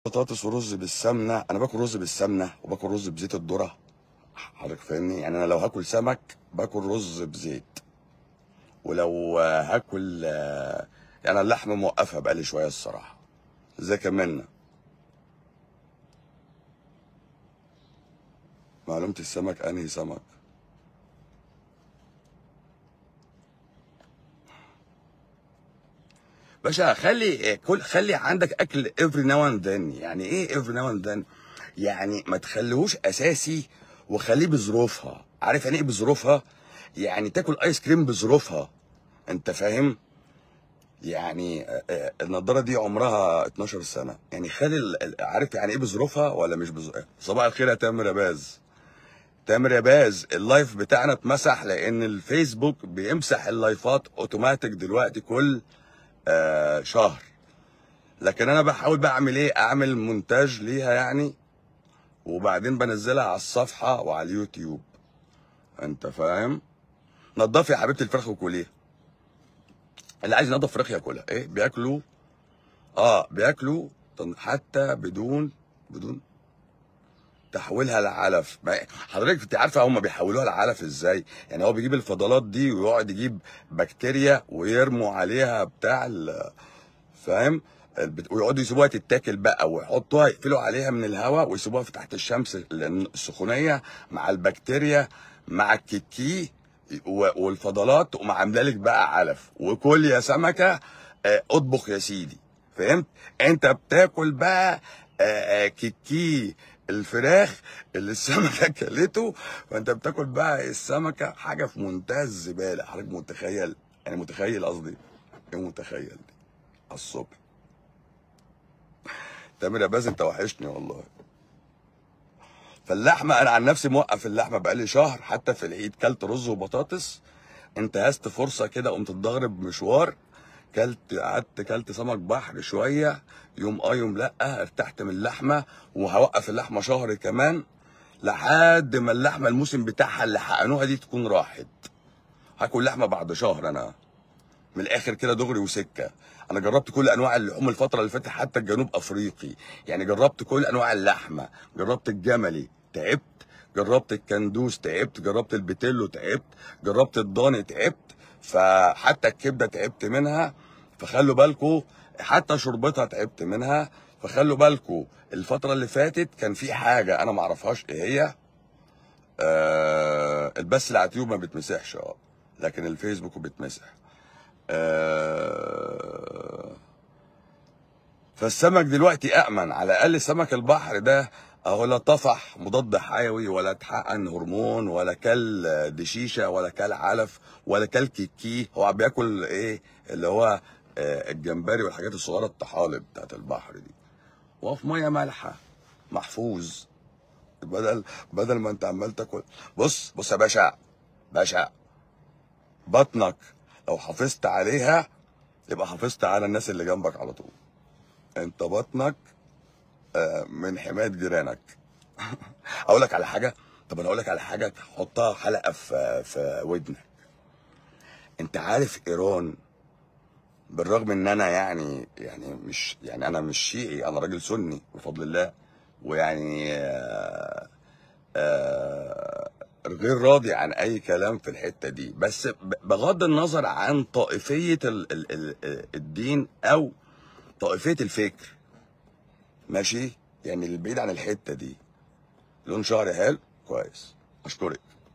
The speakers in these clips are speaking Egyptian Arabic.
بطاطس ورز بالسمنه انا باكل رز بالسمنه وباكل رز بزيت الذره حضرتك فاهمني يعني انا لو هاكل سمك باكل رز بزيت ولو آه، هاكل آه، يعني اللحمه موقفها بقالي شويه الصراحه زي كمان معلومه السمك انهي سمك باشا خلي كل خلي عندك اكل افري ناو اند ذن يعني ايه افري ناو اند ذن يعني ما تخليهوش اساسي وخليه بظروفها عارف يعني ايه بظروفها يعني تاكل ايس كريم بظروفها انت فاهم يعني آه، آه، النضاره دي عمرها 12 سنه يعني خلي ال- ال- عارف يعني ايه بظروفها ولا مش بظروفها صباح الخير يا تامر يا باز تامر يا باز اللايف بتاعنا اتمسح لان الفيسبوك بيمسح اللايفات اوتوماتيك دلوقتي كل آه شهر لكن انا بحاول بقى اعمل ايه اعمل مونتاج ليها يعني وبعدين بنزلها على الصفحه وعلى اليوتيوب انت فاهم نضفي يا حبيبتي الفراخ وكليها اللي عايز ينضف فراخ ياكلها ايه بياكلوا اه بياكلوا طن- حتى بدون بدون تحويلها لعلف ما- حضرتك انت عارفه هم بيحولوها لعلف ازاي يعني هو بيجيب الفضلات دي ويقعد يجيب بكتيريا ويرموا عليها بتاع ال- فاهم البت- ويقعدوا يسيبوها تتاكل بقى ويحطوها يقفلوا عليها من الهواء ويسيبوها في تحت الشمس لأن السخونيه مع البكتيريا مع الكيكي و- والفضلات تقوم عامله لك بقى علف وكل يا سمكه آه، اطبخ يا سيدي فهمت انت بتاكل بقى آه، آه، كيكي الفراخ اللي السمكه كلته فانت بتاكل بقى السمكه حاجه في منتهى الزباله حضرتك متخيل يعني متخيل قصدي ايه متخيل دي على الصبح تامر يا باز انت وحشني والله فاللحمه انا عن نفسي موقف اللحمه بقالي شهر حتى في العيد كلت رز وبطاطس انتهزت فرصه كده قمت اتضغرب مشوار كلت قعدت كلت سمك بحر شويه يوم اه يوم لا ارتحت من اللحمه وهوقف اللحمه شهر كمان لحد ما اللحمه الموسم بتاعها اللي حقنوها دي تكون راحت هاكل لحمه بعد شهر انا من الاخر كده دغري وسكه انا جربت كل انواع اللحوم الفتره اللي فاتت حتى الجنوب افريقي يعني جربت كل انواع اللحمه جربت الجملي تعبت جربت الكندوس تعبت جربت البتيلو تعبت جربت الضاني تعبت فحتى الكبده تعبت منها فخلوا بالكم حتى شربتها تعبت منها فخلوا بالكم الفتره اللي فاتت كان في حاجه انا ما اعرفهاش ايه هي آه البث اللي على اليوتيوب ما بيتمسحش اه لكن الفيسبوك بيتمسح آه، فالسمك دلوقتي أأمن على الأقل سمك البحر ده أهو لا طفح مضاد حيوي ولا اتحقن هرمون ولا كل دشيشة ولا كل علف ولا كل كيكي هو بياكل إيه اللي هو آه، الجمبري والحاجات الصغيرة الطحالب بتاعت البحر دي وهو في مية مالحة محفوظ بدل بدل ما انت عمال تاكل بص بص يا باشا باشا بطنك لو حافظت عليها يبقى حافظت على الناس اللي جنبك على طول انت بطنك آه، من حماية جيرانك اقول لك على حاجه طب انا اقول لك على حاجه تحطها حلقه في في ودنك انت عارف ايران بالرغم ان انا يعني يعني مش يعني انا مش شيعي انا راجل سني بفضل الله ويعني آه، آه، غير راضي عن اي كلام في الحته دي بس ب- بغض النظر عن طائفيه ال ال ال الدين او طائفيه الفكر ماشي يعني البعيد عن الحته دي لون شعري حلو كويس اشكرك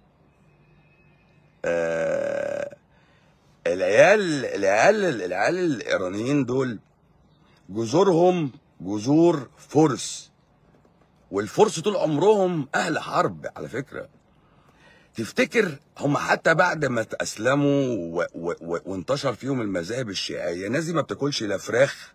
آه العيال العيال العيال الايرانيين دول جذورهم جذور فرس والفرس طول عمرهم اهل حرب على فكره تفتكر هم حتى بعد ما اسلموا و... و... و... وانتشر فيهم المذاهب الشيعيه الناس دي ما بتاكلش لا فراخ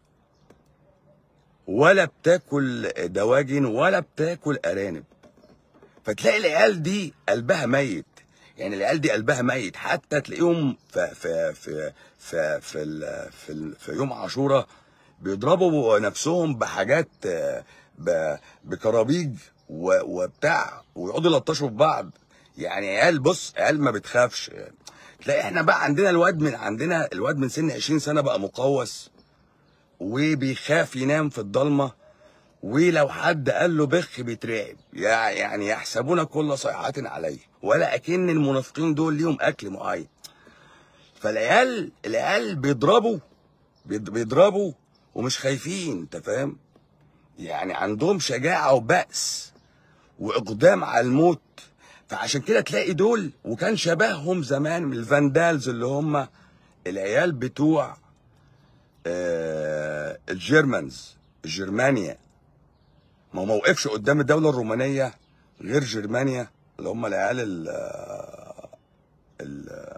ولا بتاكل دواجن ولا بتاكل ارانب فتلاقي العيال دي قلبها ميت يعني العيال دي قلبها ميت حتى تلاقيهم في في في في في, ال- في, ال- في يوم عاشوراء بيضربوا نفسهم بحاجات آه، ب- بكرابيج و- وبتاع ويقعدوا يلطشوا في بعض يعني عيال بص عيال ما بتخافش يعني. تلاقي احنا بقى عندنا الواد من عندنا الواد من سن 20 سنه بقى مقوس وبيخاف ينام في الضلمه ولو حد قال له بخ بيترعب يع- يعني يحسبون كل صيحة عليه ولا أكن المنافقين دول ليهم أكل معين فالعيال العيال بيضربوا بيض- بيضربوا ومش خايفين انت فاهم يعني عندهم شجاعة وبأس وإقدام على الموت فعشان كده تلاقي دول وكان شبههم زمان من الفاندالز اللي هم العيال بتوع آه الجيرمانز جرمانيا ما هو ما وقفش قدام الدولة الرومانية غير جرمانيا اللي هم العيال ال ال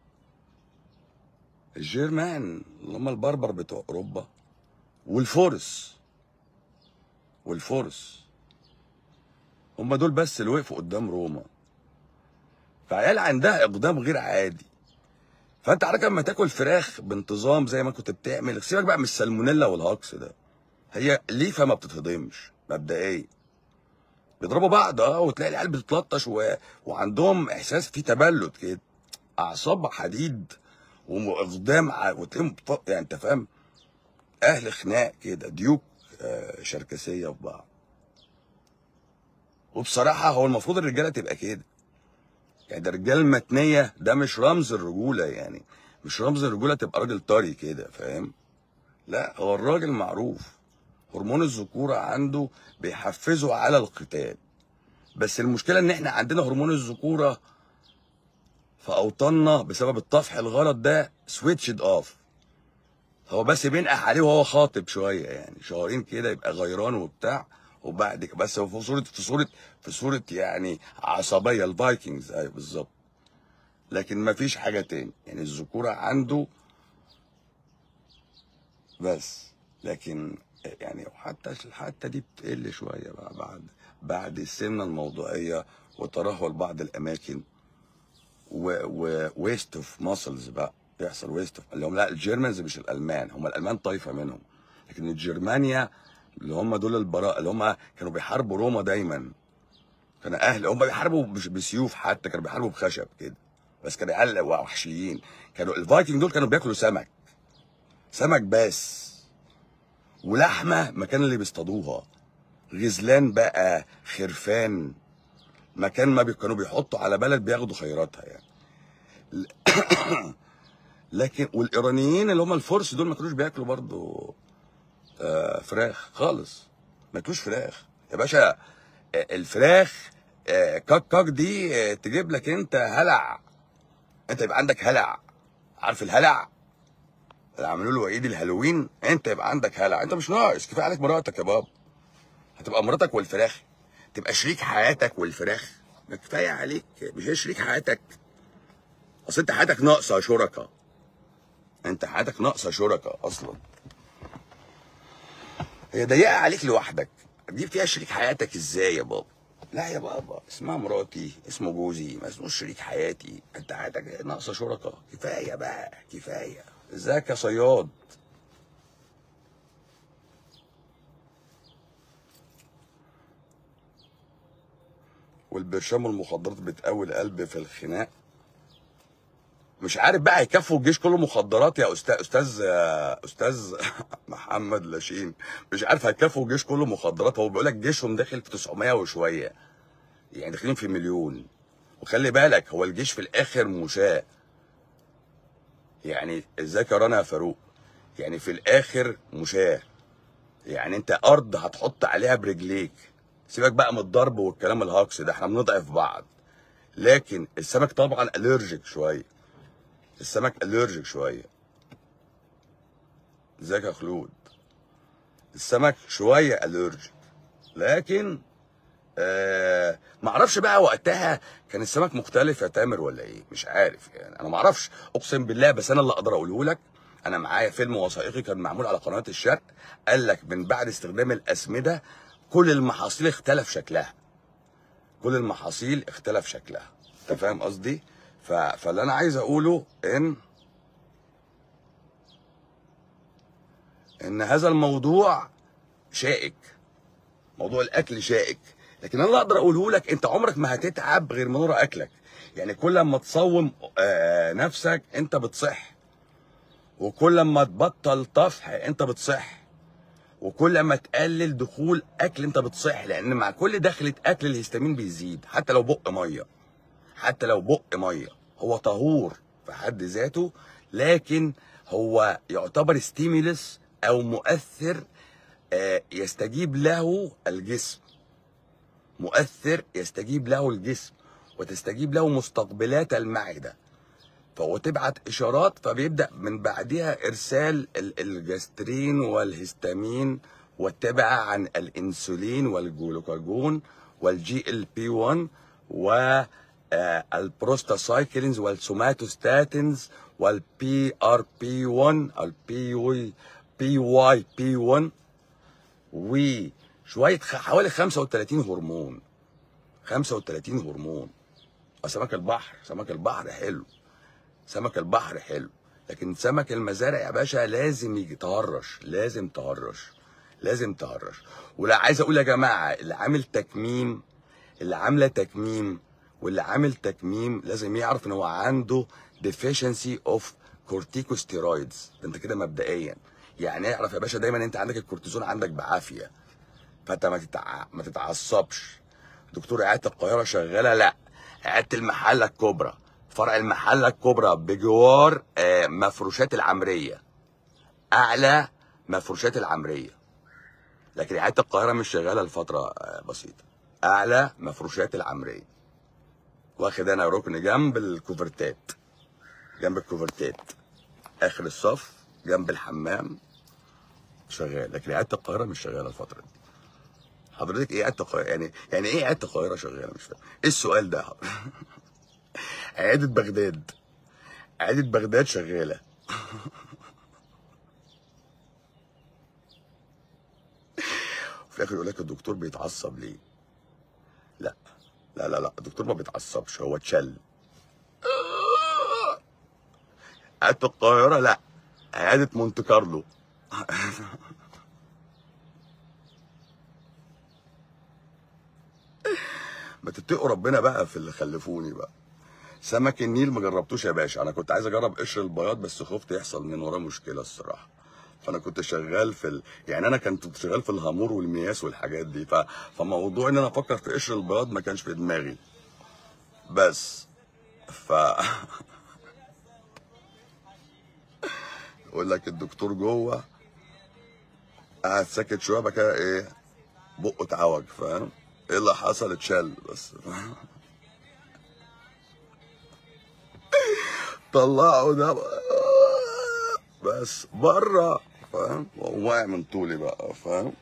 الجيرمان اللي هم البربر بتوع أوروبا والفرس والفرس هم دول بس اللي وقفوا قدام روما فعيال عندها اقدام غير عادي فانت عارف لما تاكل فراخ بانتظام زي ما كنت بتعمل سيبك بقى من السالمونيلا والهاكس ده هي ليفه ما بتتهضمش مبدئيا بيضربوا بعض اه وتلاقي العيال بتتلطش و... وعندهم احساس في تبلد كده اعصاب حديد واقدام ع... وتلاقيهم ف- يعني انت فاهم اهل خناق كده ديوك آه شركسيه في بعض وبصراحه هو المفروض الرجاله تبقى كده يعني ده الرجاله المتنيه ده مش رمز الرجوله يعني مش رمز الرجوله تبقى راجل طري كده فاهم لا هو الراجل معروف هرمون الذكوره عنده بيحفزه على القتال بس المشكله ان احنا عندنا هرمون الذكوره في اوطاننا بسبب الطفح الغلط ده سويتشد اوف هو بس بينقح عليه وهو خاطب شويه يعني شهرين كده يبقى غيران وبتاع وبعد كده بس هو في صوره في صوره في صوره يعني عصبيه الفايكنجز ايوه بالظبط لكن ما فيش حاجه تاني يعني الذكوره عنده بس لكن يعني حتى حتى دي بتقل شويه بقى بعد بعد السمنه الموضوعيه وترهل بعض الاماكن وويست اوف ماسلز بقى يحصل ويست اوف اللي هم لا الجيرمانز مش الالمان هم الالمان طايفه منهم لكن الجرمانيا اللي هم دول البراء اللي هم كانوا بيحاربوا روما دايما كانوا اهل هم بيحاربوا مش بسيوف حتى كانوا بيحاربوا بخشب كده بس كانوا عيال وحشيين كانوا الفايكنج دول كانوا بياكلوا سمك سمك بس ولحمه مكان اللي بيصطادوها غزلان بقى خرفان مكان ما بي- كانوا بيحطوا على بلد بياخدوا خيراتها يعني لكن والايرانيين اللي هم الفرس دول ما كانوش بياكلوا برضو آه، فراخ خالص ما ياكلوش فراخ يا باشا آه، الفراخ آه، كاك كاك دي آه، تجيب لك انت هلع انت يبقى عندك هلع عارف الهلع اللي عملوا له عيد الهالوين انت يبقى عندك هلع انت مش ناقص كفايه عليك مراتك يا بابا هتبقى مراتك والفراخ تبقى شريك حياتك والفراخ ما كفايه عليك مش هي شريك حياتك اصل انت حياتك ناقصه شركاء انت حياتك ناقصه شركاء اصلا هي ضيقه عليك لوحدك تجيب فيها شريك حياتك ازاي يا بابا لا يا بابا اسمها مراتي اسمه جوزي ما اسموش شريك حياتي انت حياتك ناقصه شركاء كفايه بقى كفايه ازيك يا صياد والبرشام والمخدرات بتقوي القلب في الخناق مش عارف بقى هيكفوا الجيش كله مخدرات يا استاذ استاذ استاذ محمد لاشين مش عارف هيكفوا الجيش كله مخدرات هو بيقول لك جيشهم داخل في 900 وشويه يعني داخلين في مليون وخلي بالك هو الجيش في الاخر مشاة يعني ازيك يا رنا يا فاروق يعني في الاخر مشاة يعني انت ارض هتحط عليها برجليك سيبك بقى من الضرب والكلام الهاكس ده احنا بنضعف بعض لكن السمك طبعا الرجيك شويه السمك الرجيك شويه ازيك يا خلود السمك شويه الرجيك لكن آه معرفش بقى وقتها كان السمك مختلف يا تامر ولا ايه مش عارف يعني انا معرفش اقسم بالله بس انا اللي اقدر اقوله لك انا معايا فيلم وثائقي كان معمول على قناه الشرق قال لك من بعد استخدام الاسمده كل المحاصيل اختلف شكلها كل المحاصيل اختلف شكلها انت فاهم قصدي ف... فاللي انا عايز اقوله ان ان هذا الموضوع شائك موضوع الاكل شائك لكن انا اللي اقدر اقوله لك انت عمرك ما هتتعب غير من ورا اكلك يعني كل ما تصوم آه، نفسك انت بتصح وكل ما تبطل طفح انت بتصح وكل ما تقلل دخول اكل انت بتصح لان مع كل دخلة اكل الهستامين بيزيد حتى لو بق ميه حتى لو بق ميه هو طهور في حد ذاته لكن هو يعتبر ستيمولس او مؤثر آه، يستجيب له الجسم مؤثر يستجيب له الجسم وتستجيب له مستقبلات المعده فهو تبعت اشارات فبيبدا من بعدها ارسال ال- الجسترين والهستامين والتبع عن الانسولين والجلوكاجون والجي ال بي 1 والبروستاسايكلينز والسوماتوستاتينز والبي ار بي 1 البي واي بي واي بي 1 وشويه خ- حوالي 35 هرمون 35 هرمون سمك البحر سمك البحر حلو سمك البحر حلو لكن سمك المزارع يا باشا لازم يجي تهرش لازم تهرش لازم تهرش ولا عايز اقول يا جماعه اللي عامل تكميم اللي عامله تكميم واللي عامل تكميم لازم يعرف ان هو عنده deficiency of corticosteroids ده انت كده مبدئيا يعني اعرف يا باشا دايما انت عندك الكورتيزون عندك بعافيه فانت ما تتع... ما تتعصبش دكتور عياده القاهره شغاله لا عياده المحله الكبرى فرع المحله الكبرى بجوار آه، مفروشات العمريه اعلى مفروشات العمريه لكن عياده القاهره مش شغاله لفتره آه، بسيطه اعلى مفروشات العمريه واخد انا ركن جنب الكوفرتات جنب الكوفرتات اخر الصف جنب الحمام شغال لكن عياده القاهره مش شغاله الفتره دي حضرتك ايه عياده القاهره يعني يعني ايه عياده القاهره شغاله مش فاهم ايه السؤال ده يا حضرتك؟ عياده بغداد عياده بغداد شغاله وفي الاخر يقول لك الدكتور بيتعصب ليه لا لا لا لا الدكتور ما بيتعصبش هو اتشل عياده القاهره لا عياده مونte كارلو ما تتقوا ربنا بقى في اللي خلفوني بقى سمك النيل ما جربتوش يا باشا انا كنت عايز اجرب قشر البياض بس خفت يحصل من وراه مشكله الصراحه فانا كنت شغال في ال... يعني انا كنت شغال في الهامور والمياس والحاجات دي ف... فموضوع ان انا افكر في قشر البياض ما كانش في دماغي بس ف يقول لك الدكتور جوه قاعد ساكت شويه بقى كده ايه بقه اتعوج فاهم ايه اللي حصل اتشال بس طلعوا ده بقى. بس بره فاهم وقوم واقع من طولي بقى فاهم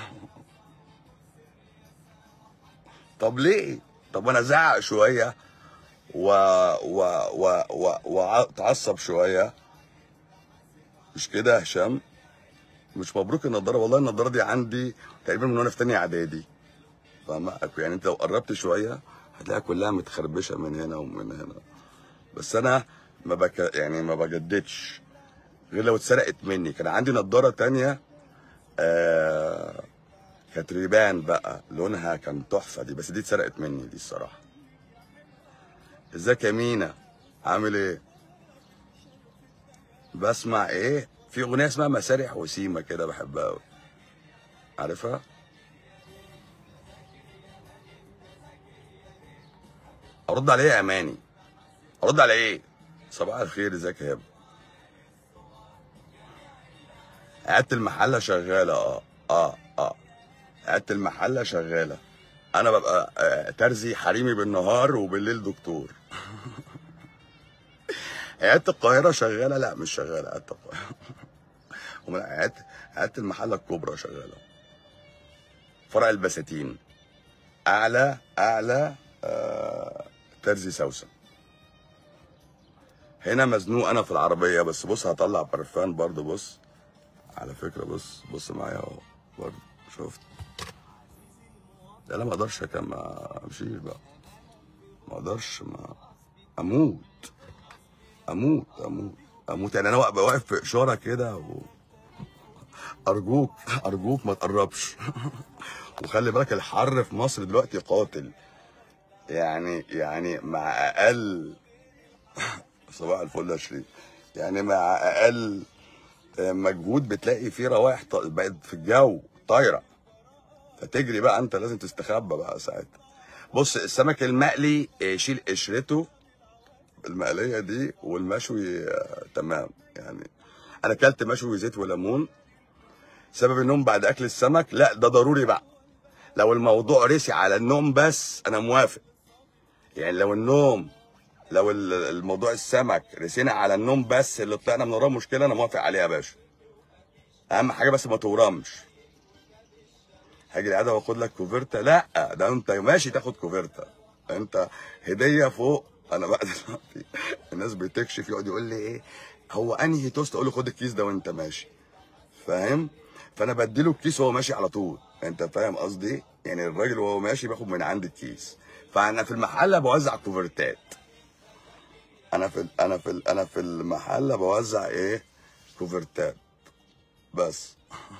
طب ليه طب انا ازعق شويه و و و و واتعصب شويه مش كده يا هشام مش مبروك النضاره والله النضاره دي عندي تقريبا من وانا في تانية اعدادي فاهمة يعني انت لو قربت شويه هتلاقيها كلها متخربشه من هنا ومن هنا بس انا ما بك يعني ما بجددش غير لو اتسرقت مني كان عندي نضاره تانية آه كانت ريبان بقى لونها كان تحفه دي بس دي اتسرقت مني دي الصراحه ازيك يا مينا عامل ايه بسمع ايه في اغنيه اسمها مسارح وسيمه كده بحبها قوي عارفها ارد عليه يا اماني ارد على ايه صباح الخير ازيك يا هبه عيادة المحلة شغالة اه اه اه عيادة المحلة شغالة انا ببقى آه، ترزي حريمي بالنهار وبالليل دكتور عيادة القاهرة شغالة لا مش شغالة عيادة القاهرة امال عيادة عيادة المحلة الكبرى شغالة فرع البساتين اعلى اعلى آه ترزي سوسن هنا مزنوق انا في العربيه بس بص هطلع برفان برضو بص على فكره بص بص معايا اهو برضو شفت لا لا ما اقدرش كان ما امشيش بقى ما اقدرش ما اموت اموت اموت اموت يعني انا واقف واقف في اشاره كده و... ارجوك ارجوك ما تقربش وخلي بالك الحر في مصر دلوقتي قاتل يعني يعني مع اقل صباح الفل يا شريف يعني مع اقل آه، مجهود بتلاقي فيه روائح ط- بقت في الجو طايره فتجري بقى انت لازم تستخبى بقى ساعتها بص السمك المقلي آه، شيل قشرته المقليه دي والمشوي آه، تمام يعني انا اكلت مشوي زيت وليمون سبب النوم بعد اكل السمك لا ده ضروري بقى لو الموضوع رسي على النوم بس انا موافق يعني لو النوم لو ال- الموضوع السمك رسينا على النوم بس اللي طلعنا من وراه مشكله انا موافق عليها يا باشا اهم حاجه بس ما تورمش هاجي العياده واخد لك كوفرتا لا ده انت ماشي تاخد كوفرتا انت هديه فوق انا بقى دلوقتي الناس بتكشف يقعد يقول لي ايه هو انهي توست اقول له خد الكيس ده وانت ماشي فاهم فانا بديله الكيس وهو ماشي على طول انت فاهم قصدي يعني الراجل وهو ماشي باخد من عندي الكيس فانا في المحله بوزع كوفرتات انا في انا في انا في المحله بوزع ايه كوفرتات بس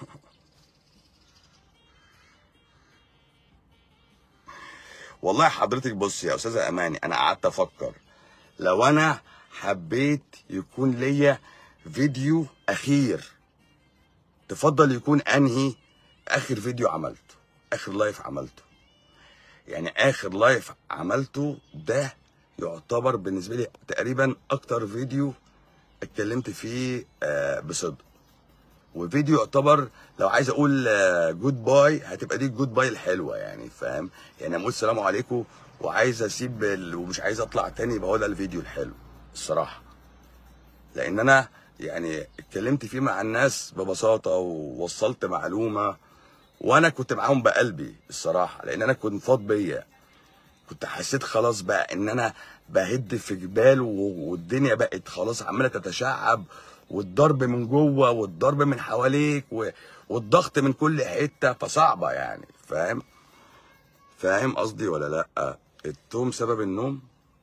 والله حضرتك بص يا استاذه اماني انا قعدت افكر لو انا حبيت يكون ليا فيديو اخير تفضل يكون انهي اخر فيديو عملته اخر لايف عملته يعني اخر لايف عملته ده يعتبر بالنسبه لي تقريبا اكتر فيديو اتكلمت فيه آه، بصدق وفيديو يعتبر لو عايز اقول جود باي هتبقى دي الجود باي الحلوه يعني فاهم يعني اقول السلام عليكم وعايز اسيب ال... ومش عايز اطلع تاني يبقى هو ده الفيديو الحلو الصراحه لان انا يعني اتكلمت فيه مع الناس ببساطه ووصلت معلومه وانا كنت معاهم بقلبي الصراحه لان انا كنت فاض بيا كنت حسيت خلاص بقى ان انا بهد في جبال و- والدنيا بقت خلاص عماله تتشعب والضرب من جوه والضرب من حواليك و- والضغط من كل حته فصعبه يعني فاهم فاهم قصدي ولا لا التوم سبب النوم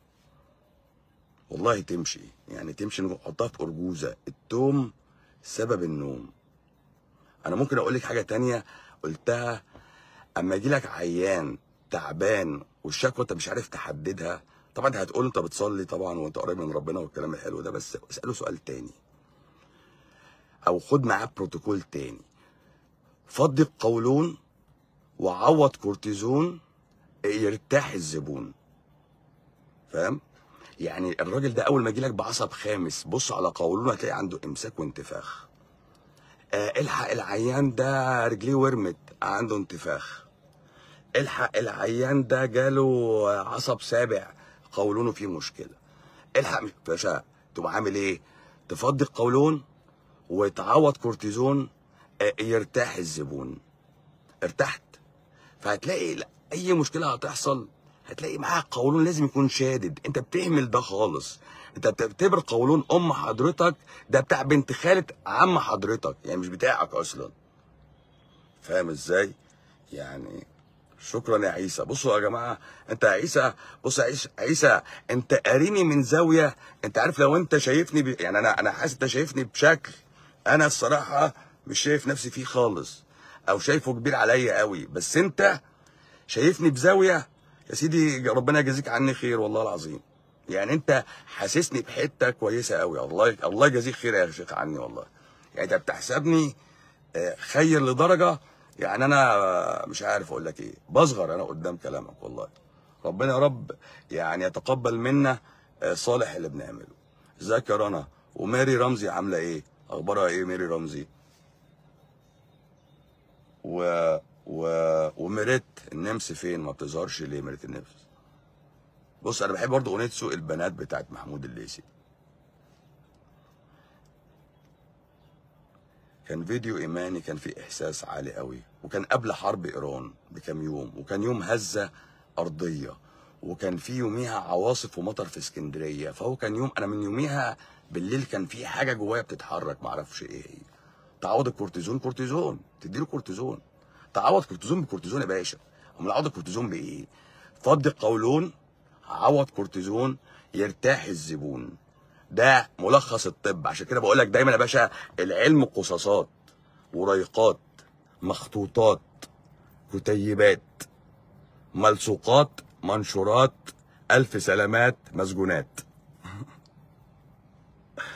والله تمشي يعني تمشي نحطها في ارجوزه التوم سبب النوم انا ممكن اقول لك حاجه تانية قلتها اما يجي لك عيان تعبان والشكوى انت مش عارف تحددها طبعا انت هتقول انت بتصلي طبعا وانت قريب من ربنا والكلام الحلو ده بس اساله سؤال تاني او خد معاه بروتوكول تاني فضي القولون وعوض كورتيزون يرتاح الزبون فاهم يعني الراجل ده اول ما يجي لك بعصب خامس بص على قولونه هتلاقي عنده امساك وانتفاخ آه الحق العيان ده رجليه ورمت عنده انتفاخ الحق العيان ده جاله عصب سابع قولونه فيه مشكله الحق مش باشا تقوم عامل ايه تفضي القولون وتعوض كورتيزون آه، يرتاح الزبون ارتحت فهتلاقي لا- اي مشكله هتحصل هتلاقي معاها قولون لازم يكون شادد انت بتهمل ده خالص انت بتعتبر قولون ام حضرتك ده بتاع بنت خالة عم حضرتك يعني مش بتاعك اصلا فاهم ازاي يعني شكرا يا عيسى بصوا يا جماعه انت يا عيسى بص يا عيسى عيسى انت قاريني من زاويه انت عارف لو انت شايفني ب... يعني انا انا حاسس انت شايفني بشكل انا الصراحه مش شايف نفسي فيه خالص او شايفه كبير عليا قوي بس انت شايفني بزاويه يا سيدي ربنا يجازيك عني خير والله العظيم يعني انت حاسسني بحته كويسه قوي الله الله يجازيك خير يا شيخ عني والله يعني انت بتحسبني آه، خير لدرجه يعني انا آه، مش عارف اقول لك ايه بصغر انا قدام كلامك والله ربنا يا رب يعني يتقبل منا آه، صالح اللي بنعمله ازيك يا رنا وماري رمزي عامله ايه اخبارها ايه ماري رمزي و و وميريت النمس فين ما بتظهرش ليه ميريت النمس بص انا بحب برضه اغنيه سوق البنات بتاعت محمود الليثي كان فيديو ايماني كان فيه احساس عالي قوي وكان قبل حرب ايران بكام يوم وكان يوم هزه ارضيه وكان في يوميها عواصف ومطر في اسكندريه فهو كان يوم انا من يوميها بالليل كان في حاجه جوايا بتتحرك معرفش ايه هي تعوض الكورتيزون كورتيزون تديله كورتيزون تعوض كورتيزون بكورتيزون يا باشا امال عوض الكورتيزون بايه فضي القولون عوض كورتيزون يرتاح الزبون ده ملخص الطب عشان كده بقول لك دايما يا باشا العلم قصاصات وريقات مخطوطات كتيبات ملصوقات منشورات الف سلامات مسجونات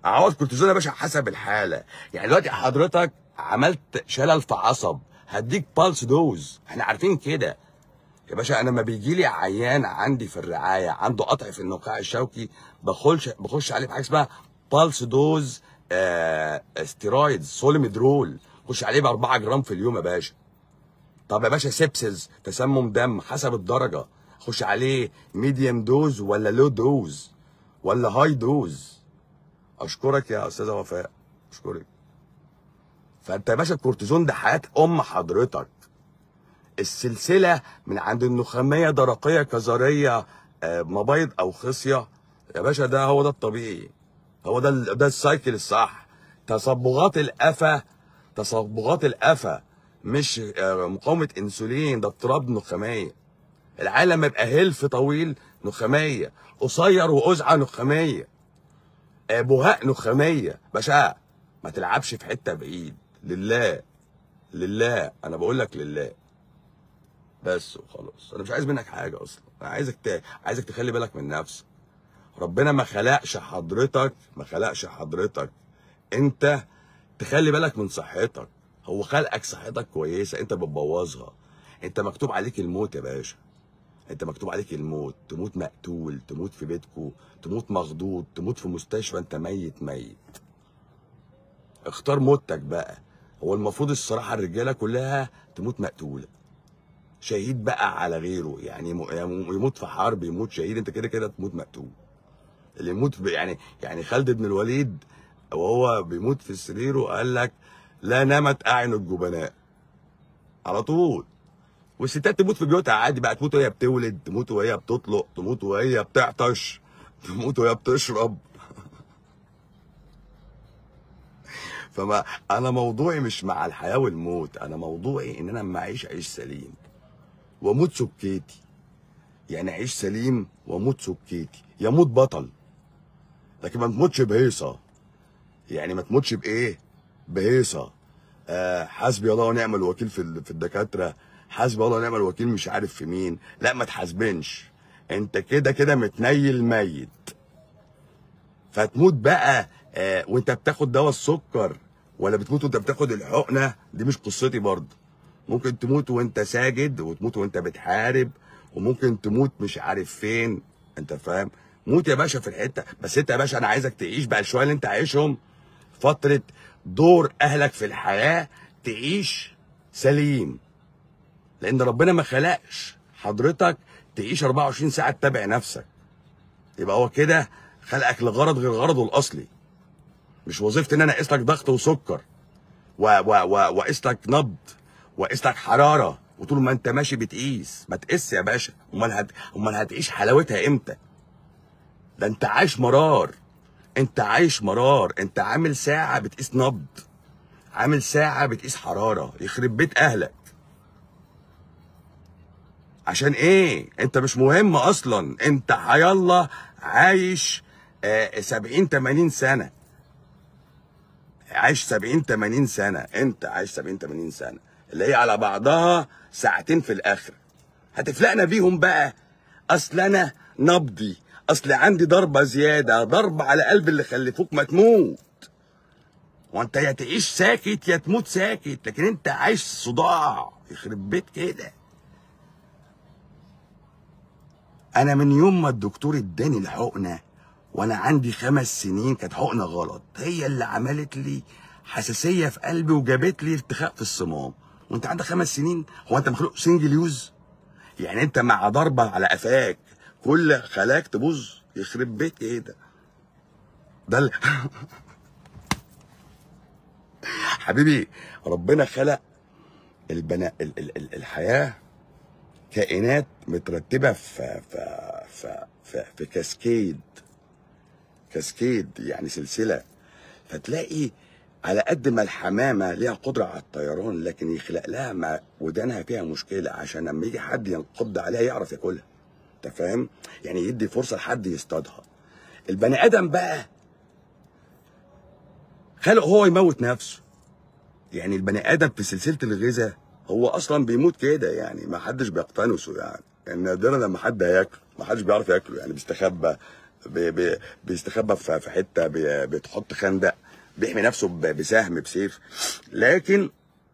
اعوض كورتيزون يا باشا حسب الحاله يعني دلوقتي حضرتك عملت شلل في عصب هديك بالس دوز احنا عارفين كده يا باشا انا لما بيجي لي عيان عندي في الرعايه عنده قطع في النخاع الشوكي بخش بخش عليه بحاجه اسمها بالس دوز آه ستيرويدز سوليميدرول خش عليه ب 4 جرام في اليوم يا باشا طب يا باشا سيبسز تسمم دم حسب الدرجه خش عليه ميديوم دوز ولا لو دوز ولا هاي دوز اشكرك يا استاذه وفاء اشكرك فانت يا باشا الكورتيزون ده حياه ام حضرتك السلسله من عند النخاميه درقيه كظريه آه، مبيض او خصيه يا باشا ده هو ده الطبيعي هو ده ال- ده السايكل الصح تصبغات القفا تصبغات القفا مش آه، مقاومه انسولين ده اضطراب نخاميه العيال لما يبقى هلف طويل نخاميه قصير وقزعه نخاميه آه، بهاء نخاميه باشا ما تلعبش في حته بعيد لله لله انا بقول لك لله بس وخلاص انا مش عايز منك حاجه اصلا انا عايزك ت... عايزك تخلي بالك من نفسك ربنا ما خلقش حضرتك ما خلقش حضرتك انت تخلي بالك من صحتك هو خلقك صحتك كويسه انت بتبوظها انت مكتوب عليك الموت يا باشا انت مكتوب عليك الموت تموت مقتول تموت في بيتكو تموت مخضوض تموت في مستشفى انت ميت ميت اختار موتك بقى هو المفروض الصراحه الرجاله كلها تموت مقتوله شهيد بقى على غيره يعني يم- يموت في حرب يموت شهيد انت كده كده تموت مقتول اللي يموت ب- يعني يعني خالد بن الوليد وهو بيموت في سريره قال لك لا نامت اعين الجبناء على طول والستات تموت في بيوتها عادي بقى تموت وهي بتولد تموت وهي بتطلق تموت وهي بتعطش تموت وهي بتشرب فما انا موضوعي مش مع الحياه والموت انا موضوعي ان انا لما اعيش اعيش سليم واموت سكيتي يعني اعيش سليم واموت سكيتي يموت بطل لكن ما تموتش بهيصه يعني ما تموتش بايه بهيصه آه حسبي الله ونعم الوكيل في ال- في الدكاتره حسبي الله ونعم الوكيل مش عارف في مين لا ما تحاسبنش انت كده كده متنيل ميت فتموت بقى آه وانت بتاخد دواء السكر ولا بتموت وانت بتاخد الحقنه دي مش قصتي برضه ممكن تموت وانت ساجد وتموت وانت بتحارب وممكن تموت مش عارف فين انت فاهم موت يا باشا في الحته بس انت يا باشا انا عايزك تعيش بقى الشويه اللي انت عايشهم فتره دور اهلك في الحياه تعيش سليم لان ربنا ما خلقش حضرتك تعيش 24 ساعه تتابع نفسك يبقى هو كده خلقك لغرض غير غرضه الاصلي مش وظيفتي ان انا اقيس لك ضغط وسكر و و و واقيس لك نبض واقيس لك حراره وطول ما انت ماشي بتقيس ما تقيس يا باشا امال هت... امال هتعيش حلاوتها امتى ده انت عايش مرار انت عايش مرار انت عامل ساعه بتقيس نبض عامل ساعه بتقيس حراره يخرب بيت اهلك عشان ايه انت مش مهم اصلا انت حيالله عايش آه 70 80 سنه عايش 70 80 سنه انت عايش 70 80 سنه اللي هي على بعضها ساعتين في الاخر هتفلقنا بيهم بقى اصل انا نبضي اصل عندي ضربه زياده ضربه على قلب اللي خلفوك ما تموت وانت يا تعيش ساكت يا تموت ساكت لكن انت عايش صداع يخرب بيت كده انا من يوم ما الدكتور اداني الحقنه وانا عندي خمس سنين كانت حقنه غلط هي اللي عملت لي حساسيه في قلبي وجابت لي ارتخاء في الصمام وانت عندك خمس سنين هو انت مخلوق سنجل يوز يعني انت مع ضربه على قفاك كل خلاك تبوظ يخرب بيت ايه ده ده ال... حبيبي ربنا خلق البناء ال... ال... ال... الحياه كائنات مترتبه في في في في, في كاسكيد كاسكيد يعني سلسله فتلاقي على قد ما الحمامه ليها قدره على الطيران لكن يخلق لها ما ودانها فيها مشكله عشان لما يجي حد ينقض عليها يعرف ياكلها انت فاهم يعني يدي فرصه لحد يصطادها البني ادم بقى خلق هو يموت نفسه يعني البني ادم في سلسله الغذاء هو اصلا بيموت كده يعني ما حدش بيقتنصه يعني يعني نادرا لما حد هياكله ما حدش بيعرف ياكله يعني بيستخبى بي بي بيستخبى في في حته بي بتحط خندق بيحمي نفسه ب- بسهم بسيف لكن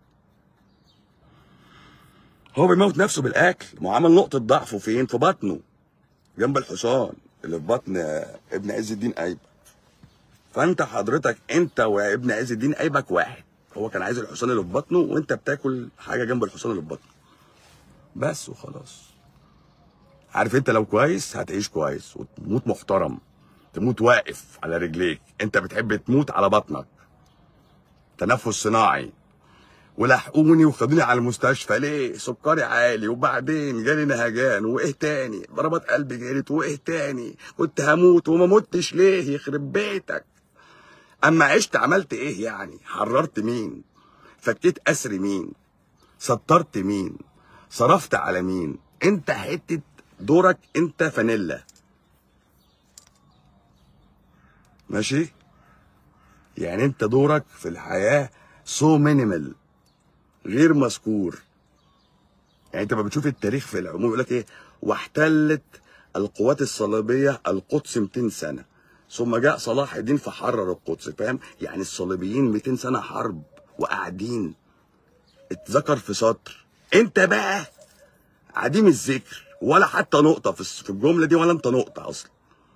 هو بيموت نفسه بالاكل ما هو عمل نقطه ضعفه فين في بطنه جنب الحصان اللي في بطن آه، ابن عز الدين ايبك فانت حضرتك انت وابن عز الدين ايبك واحد هو كان عايز الحصان اللي في بطنه وانت بتاكل حاجه جنب الحصان اللي في بطنه بس وخلاص عارف انت لو كويس هتعيش كويس وتموت محترم تموت واقف على رجليك انت بتحب تموت على بطنك تنفس صناعي ولحقوني وخدوني على المستشفى ليه سكري عالي وبعدين جالي نهجان وايه تاني ضربات قلبي جريت وايه تاني كنت هموت وما متش ليه يخرب بيتك اما عشت عملت ايه يعني حررت مين فكيت اسر مين سطرت مين صرفت على مين انت حته دورك انت فانيلا ماشي يعني انت دورك في الحياه سو مينيمال غير مذكور يعني انت ما بتشوف التاريخ في العموم يقول لك ايه واحتلت القوات الصليبيه القدس 200 سنه ثم جاء صلاح الدين فحرر القدس فاهم يعني الصليبيين 200 سنه حرب وقاعدين اتذكر في سطر انت بقى عديم الذكر ولا حتى نقطه في الس- في الجمله دي ولا انت نقطه اصلا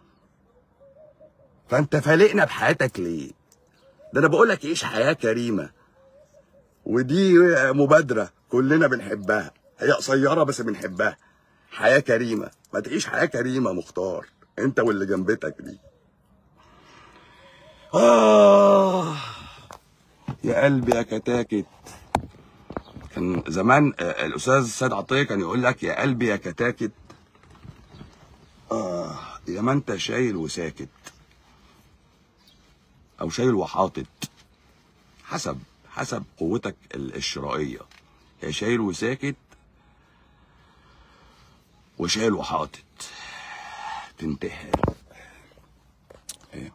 فانت فالقنا بحياتك ليه ده انا بقول لك عيش حياه كريمه ودي مبادره كلنا بنحبها هي قصيره بس بنحبها حياه كريمه ما تعيش حياه كريمه مختار انت واللي جنبتك دي آه يا قلبي يا كتاكت كان زمان آه، الأستاذ سيد عطية كان يقول لك يا قلبي يا كتاكت آه يا ما أنت شايل وساكت أو شايل وحاطط حسب حسب قوتك ال- الشرائية يا شايل وساكت وشايل وحاطط تنتحر ايه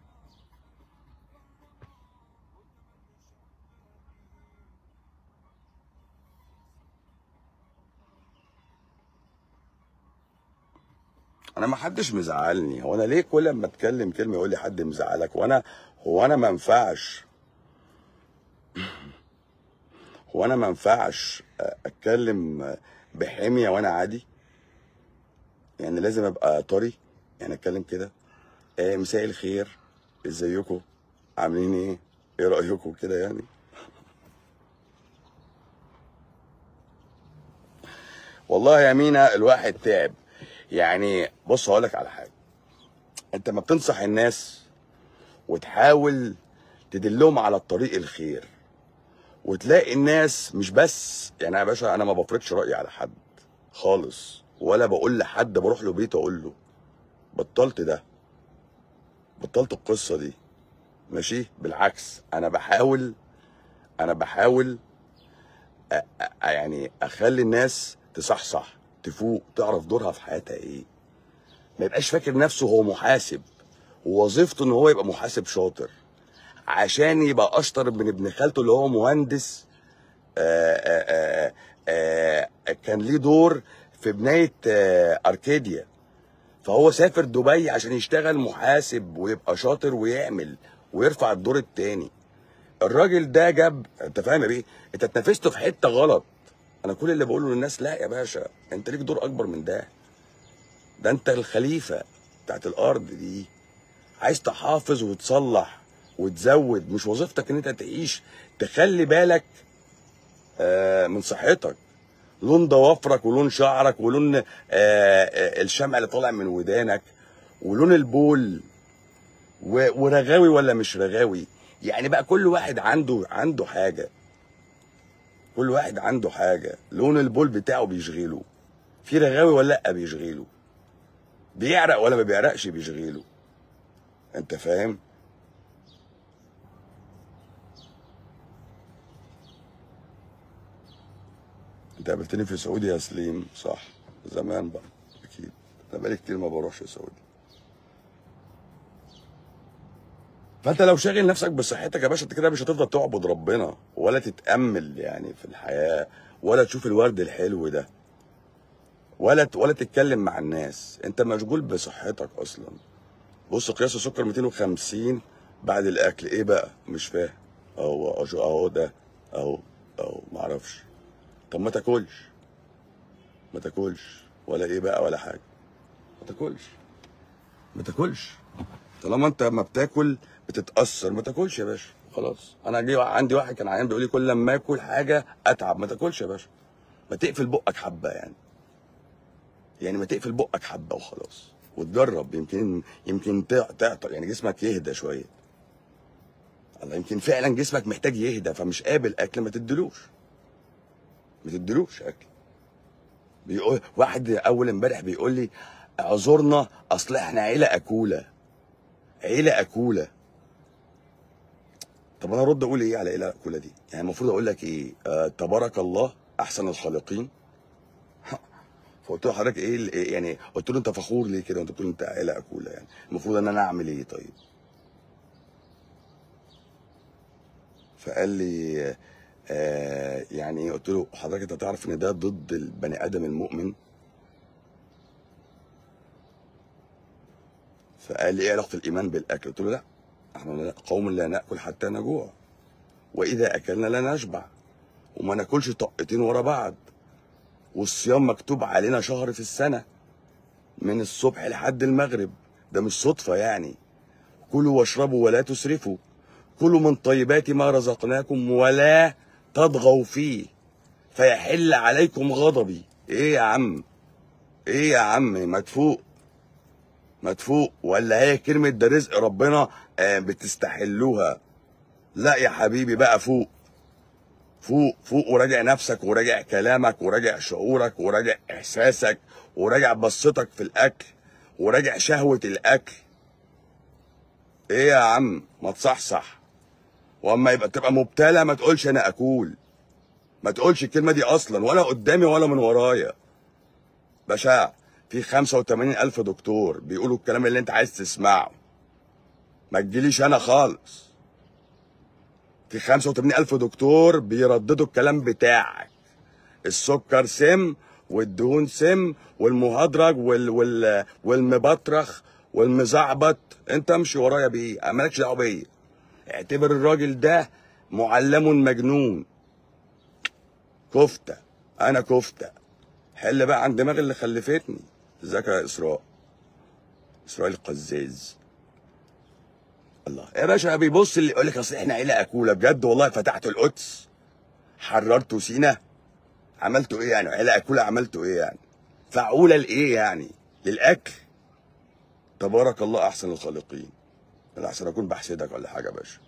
انا ما حدش مزعلني هو انا ليه كل ما اتكلم كلمه يقول لي حد مزعلك وانا هو انا ما ينفعش هو انا ما ينفعش اتكلم بحميه وانا عادي يعني لازم ابقى طري يعني اتكلم كده آه مساء الخير ازيكم عاملين ايه ايه رايكم كده يعني والله يا مينا الواحد تعب يعني بص هقول لك على حاجه انت ما بتنصح الناس وتحاول تدلهم على الطريق الخير وتلاقي الناس مش بس يعني يا باشا انا ما بفرضش رايي على حد خالص ولا بقول لحد بروح له بيته اقول له بطلت ده بطلت القصه دي ماشي بالعكس انا بحاول انا بحاول أ- أ- يعني اخلي الناس تصحصح تفوق تعرف دورها في حياتها ايه ما يبقاش فاكر نفسه هو محاسب ووظيفته ان هو يبقى محاسب شاطر عشان يبقى اشطر من ابن خالته اللي هو مهندس آآ آآ آآ كان ليه دور في بنايه آه، اركاديا فهو سافر دبي عشان يشتغل محاسب ويبقى شاطر ويعمل ويرفع الدور التاني الراجل ده جاب انت فاهم يا بيه انت اتنافسته في حته غلط انا كل اللي بقوله للناس لا يا باشا انت ليك دور اكبر من ده ده انت الخليفه بتاعت الارض دي عايز تحافظ وتصلح وتزود مش وظيفتك ان انت تعيش تخلي بالك آه، من صحتك لون ضوافرك ولون شعرك ولون آه، آه، الشمع اللي طالع من ودانك ولون البول و- ورغاوي ولا مش رغاوي يعني بقى كل واحد عنده عنده حاجه كل واحد عنده حاجه لون البول بتاعه بيشغله في رغاوي ولا لا بيشغله بيعرق ولا ما بيعرقش بيشغله انت فاهم انت قابلتني في سعودي يا سليم صح زمان بقى اكيد انا بقالي كتير ما بروحش سعودي فانت لو شاغل نفسك بصحتك يا باشا انت كده مش هتفضل تعبد ربنا ولا تتامل يعني في الحياه ولا تشوف الورد الحلو ده ولا ولا تتكلم مع الناس انت مشغول بصحتك اصلا بص قياس السكر 250 بعد الاكل ايه بقى مش فاهم اهو اهو شو- اهو ده اهو اهو معرفش طب ما تاكلش ما تاكلش ولا ايه بقى ولا حاجه ما تاكلش ما تاكلش طالما انت ما بتاكل بتتاثر ما تاكلش يا باشا خلاص انا جي عندي واحد كان عيان بيقول لي كل لما اكل حاجه اتعب ما تاكلش يا باشا ما تقفل بقك حبه يعني يعني ما تقفل بقك حبه وخلاص وتجرب يمكن يمكن تع- تعطل يعني جسمك يهدى شويه الله يمكن فعلا جسمك محتاج يهدى فمش قابل اكل ما تدلوش ما تدلوش اكل بيقول واحد اول امبارح بيقول لي اعذرنا اصل احنا عيله اكوله عيله اكوله طب انا ارد اقول ايه على عيله اكوله دي يعني المفروض اقول لك ايه آه تبارك الله احسن الخالقين فقلت له حضرتك ايه ال- إيه يعني قلت له انت فخور ليه كده وانت بتقول انت عيله اكوله يعني المفروض ان انا اعمل ايه طيب فقال لي آه يعني ايه قلت له حضرتك انت تعرف ان ده ضد البني ادم المؤمن فقال لي ايه علاقه الايمان بالاكل قلت له لا احنا لا- قوم لا ناكل حتى نجوع واذا اكلنا لا نشبع وما ناكلش طقتين ورا بعض والصيام مكتوب علينا شهر في السنه من الصبح لحد المغرب ده مش صدفه يعني كلوا واشربوا ولا تسرفوا كلوا من طيبات ما رزقناكم ولا تطغوا فيه فيحل عليكم غضبي ايه يا عم ايه يا عم ما تفوق ما تفوق ولا هي كلمة ده رزق ربنا آه، بتستحلوها لا يا حبيبي بقى فوق فوق فوق وراجع نفسك وراجع كلامك وراجع شعورك وراجع احساسك وراجع بصتك في الاكل وراجع شهوة الاكل ايه يا عم ما تصحصح واما يبقى تبقى مبتلى ما تقولش انا اكول ما تقولش الكلمة دي اصلا ولا قدامي ولا من ورايا باشا في 85 ألف دكتور بيقولوا الكلام اللي أنت عايز تسمعه ما تجيليش أنا خالص في 85 ألف دكتور بيرددوا الكلام بتاعك السكر سم والدهون سم والمهدرج وال وال والمبطرخ والمزعبط انت امشي ورايا بيه مالكش دعوه بيا اعتبر الراجل ده معلم مجنون كفته انا كفته حل بقى عن دماغ اللي خلفتني ازيك يا اسراء اسراء القزاز الله يا باشا بيبص اللي يقول لك اصل احنا عيله اكوله بجد والله فتحتوا القدس حررتوا سينا عملتوا ايه يعني عيله اكوله عملتوا ايه يعني فعوله لايه يعني للاكل تبارك الله احسن الخالقين انا احسن اكون بحسدك ولا حاجه يا باشا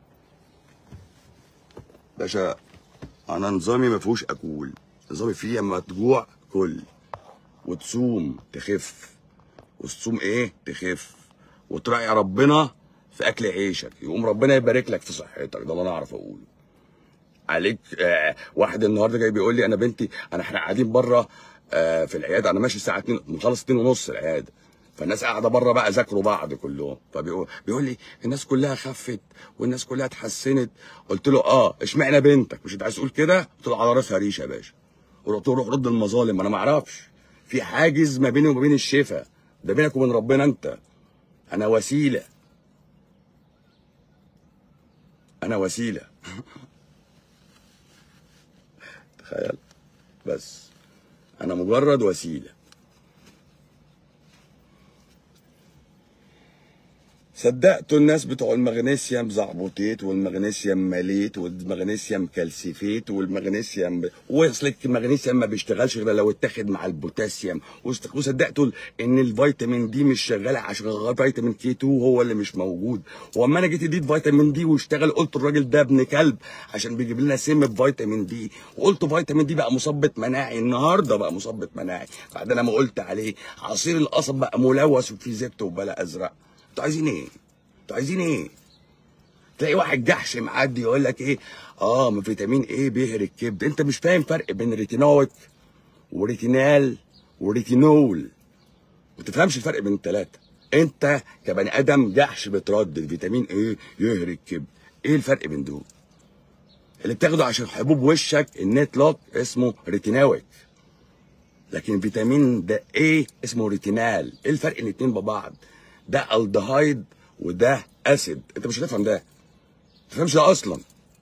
باشا انا نظامي ما فيهوش اكول نظامي فيه اما تجوع كل وتصوم تخف وتصوم ايه تخف وتراعي ربنا في اكل عيشك يقوم ربنا يبارك لك في صحتك ده اللي انا اعرف اقوله عليك آه واحد النهارده جاي بيقول لي انا بنتي انا احنا قاعدين بره آه في العياده انا ماشي الساعه 2 مخلص 2 ونص العياده فالناس قاعده بره بقى ذاكروا بعض كلهم فبيقول بيقول لي الناس كلها خفت والناس كلها اتحسنت قلت له اه اشمعنى بنتك مش انت عايز تقول كده قلت له على راسها ريشه يا باشا قلت له روح رد المظالم انا ما اعرفش في حاجز ما بيني وما بين الشفا ده بينك وبين ربنا انت انا وسيله انا وسيله تخيل بس انا مجرد وسيله صدقتوا الناس بتوع المغنيسيوم زعبوطيت والمغنيسيوم ماليت والمغنيسيوم كالسيفيت والمغنيسيوم ب... واصل المغنيسيوم ما بيشتغلش غير لو اتاخد مع البوتاسيوم وست- وصدقتوا ان الفيتامين دي مش شغاله عشان فيتامين كي 2 هو اللي مش موجود واما انا جيت اديت فيتامين دي واشتغل قلت الراجل ده ابن كلب عشان بيجيب لنا سم بفيتامين دي وقلت فيتامين دي بقى مثبط مناعي النهارده بقى مثبط مناعي بعد انا ما قلت عليه عصير القصب بقى ملوث وفيه زبده وبلا ازرق انتوا عايزين ايه؟ انتوا عايزين ايه؟ تلاقي واحد جحش معدي يقول لك ايه؟ اه ما فيتامين ايه بيهري الكبد، انت مش فاهم فرق بين ريتينويك وريتينال وريتينول ما تفهمش الفرق بين الثلاثه انت كبني ادم جحش بتردد فيتامين ايه يهري الكبد ايه الفرق بين دول؟ اللي بتاخده عشان حبوب وشك النت لوك اسمه ريتينويك لكن فيتامين ده ايه اسمه ريتينال ايه الفرق الاتنين ببعض ده الدهايد وده اسيد انت مش هتفهم ده ما تفهمش ده اصلا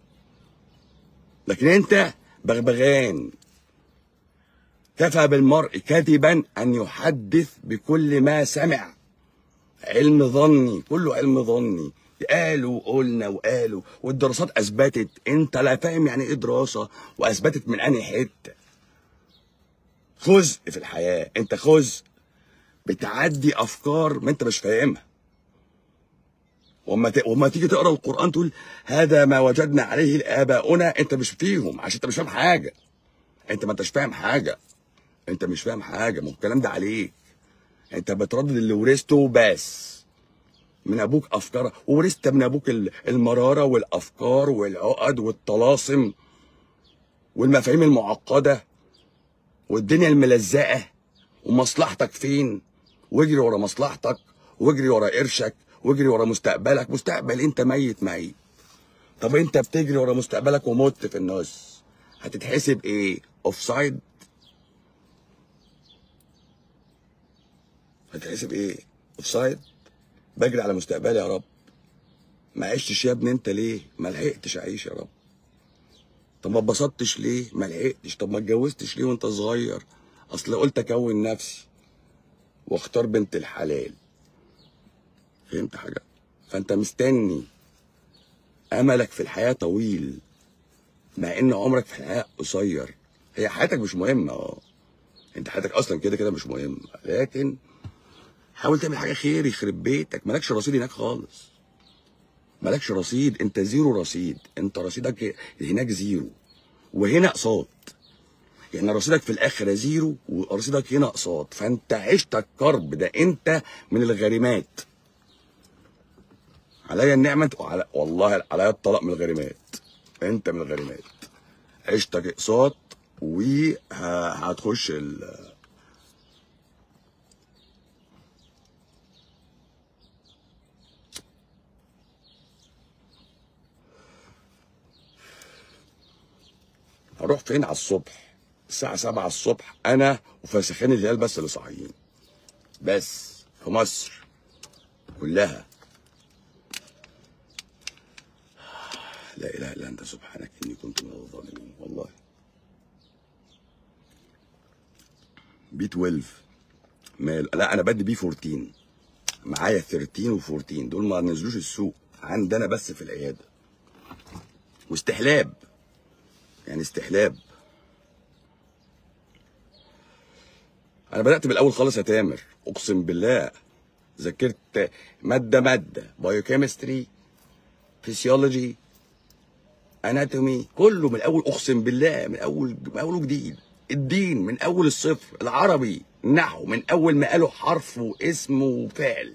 لكن انت بغبغان كفى بالمرء كذبا ان يحدث بكل ما سمع علم ظني كله علم ظني قالوا وقلنا وقالوا والدراسات اثبتت انت لا فاهم يعني ايه دراسه واثبتت من انهي حته خزء في الحياه انت خزء بتعدي افكار ما انت مش فاهمها وما ت... وما تيجي تقرا القران تقول هذا ما وجدنا عليه اباؤنا انت مش فيهم عشان انت مش فاهم حاجه انت ما انتش فاهم حاجه انت مش فاهم حاجه ما هو الكلام ده عليك انت بتردد اللي ورثته بس من ابوك افكار ورثت من ابوك ال- المراره والافكار والعقد والطلاسم والمفاهيم المعقده والدنيا الملزقه ومصلحتك فين واجري ورا مصلحتك واجري ورا قرشك واجري ورا مستقبلك مستقبل انت ميت ميت طب انت بتجري ورا مستقبلك ومت في النص هتتحسب ايه اوف سايد هتحسب ايه اوف سايد بجري على مستقبلي يا رب ما عشتش يا ابني انت ليه ما لحقتش اعيش يا رب طب ما اتبسطتش ليه ما لحقتش طب ما اتجوزتش ليه وانت صغير اصل قلت اكون نفسي واختار بنت الحلال فهمت حاجه فانت مستني املك في الحياه طويل مع ان عمرك في الحياه قصير هي حياتك مش مهمه اه انت حياتك اصلا كده كده مش مهمه لكن حاول تعمل حاجه خير يخرب بيتك مالكش رصيد هناك خالص مالكش رصيد انت زيرو رصيد انت رصيدك هناك زيرو وهنا اقساط يعني رصيدك في الاخره زيرو ورصيدك هنا اقساط فانت عشتك كرب ده انت من الغارمات عليا النعمه وعلى والله عليا الطلاق من الغارمات انت من الغارمات عشتك اقساط وهتخش ال هروح فين على الصبح الساعة 7 الصبح أنا وفسخان الهلال بس اللي صاحيين بس في مصر كلها لا إله إلا أنت سبحانك إني كنت من الظالمين والله بي 12 مال لا أنا بدي بي 14 معايا 13 و14 دول ما نزلوش السوق عندنا بس في العيادة واستحلاب يعني استحلاب انا بدات بالاول خالص يا تامر اقسم بالله ذاكرت ماده ماده بايوكيمستري فيسيولوجي اناتومي كله من الاول اقسم بالله من اول من اول جديد الدين من اول الصفر العربي نحو من اول ما قالوا حرف واسم وفعل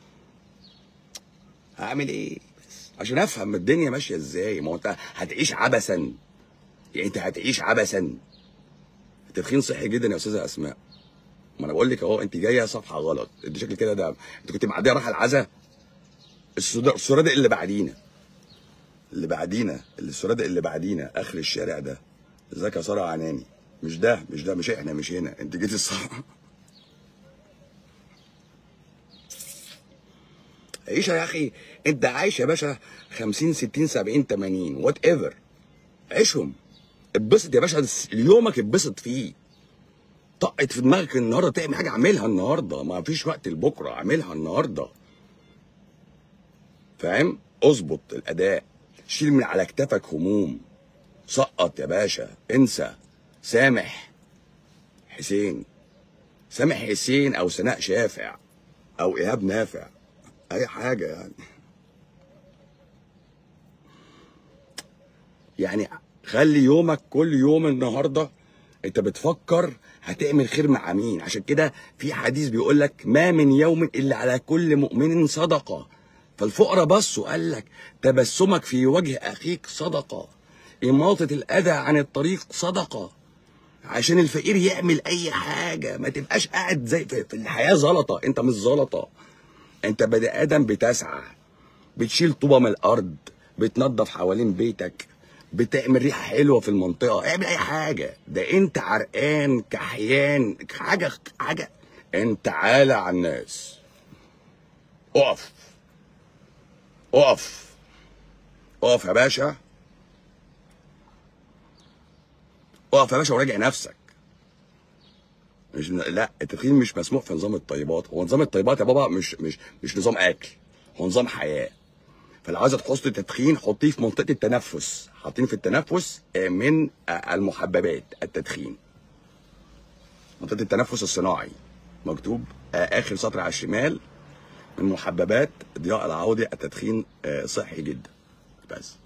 هعمل ايه بس عشان افهم الدنيا ماشيه ازاي ما هو انت هتعيش عبثا يعني انت هتعيش عبثا التدخين صحي جدا يا استاذه اسماء ما انا بقول لك اهو انت جايه صفحه غلط انت شكل كده ده انت كنت معديه رايحه العزا السودا- السرادق اللي بعدينا اللي بعدينا اللي السرادق اللي بعدينا اخر الشارع ده ازيك يا ساره عناني مش ده مش ده مش احنا مش هنا انت جيتي الصح عيشها يا اخي انت عايش يا باشا 50 60 70 80 وات ايفر عيشهم اتبسط يا باشا يومك اتبسط فيه طقت في دماغك النهارده تعمل حاجه اعملها النهارده ما فيش وقت لبكره اعملها النهارده فاهم اظبط الاداء شيل من على كتفك هموم سقط يا باشا انسى سامح حسين سامح حسين او سناء شافع او ايهاب نافع اي حاجه يعني يعني خلي يومك كل يوم النهارده انت بتفكر هتعمل خير مع مين عشان كده في حديث بيقول لك ما من يوم الا على كل مؤمن صدقه فالفقراء بصوا قال لك تبسمك في وجه اخيك صدقه اماطه الاذى عن الطريق صدقه عشان الفقير يعمل اي حاجه ما تبقاش قاعد زي في في الحياه زلطه انت مش زلطه انت بني ادم بتسعى بتشيل طوبه من الارض بتنظف حوالين بيتك بتعمل ريحه حلوه في المنطقه اعمل اي حاجه ده انت عرقان كحيان حاجه حاجه انت عالة على الناس اقف اقف اقف يا باشا اقف يا باشا وراجع نفسك مش لا التدخين مش مسموح في نظام الطيبات هو نظام الطيبات يا بابا مش مش مش نظام اكل هو نظام حياه فلو عايزه تحط التدخين حطيه في منطقه التنفس حاطين في التنفس آه، من آه، المحببات التدخين منطقه التنفس الصناعي مكتوب آه، اخر سطر على الشمال من محببات ضياء العوضي التدخين آه، صحي جدا بس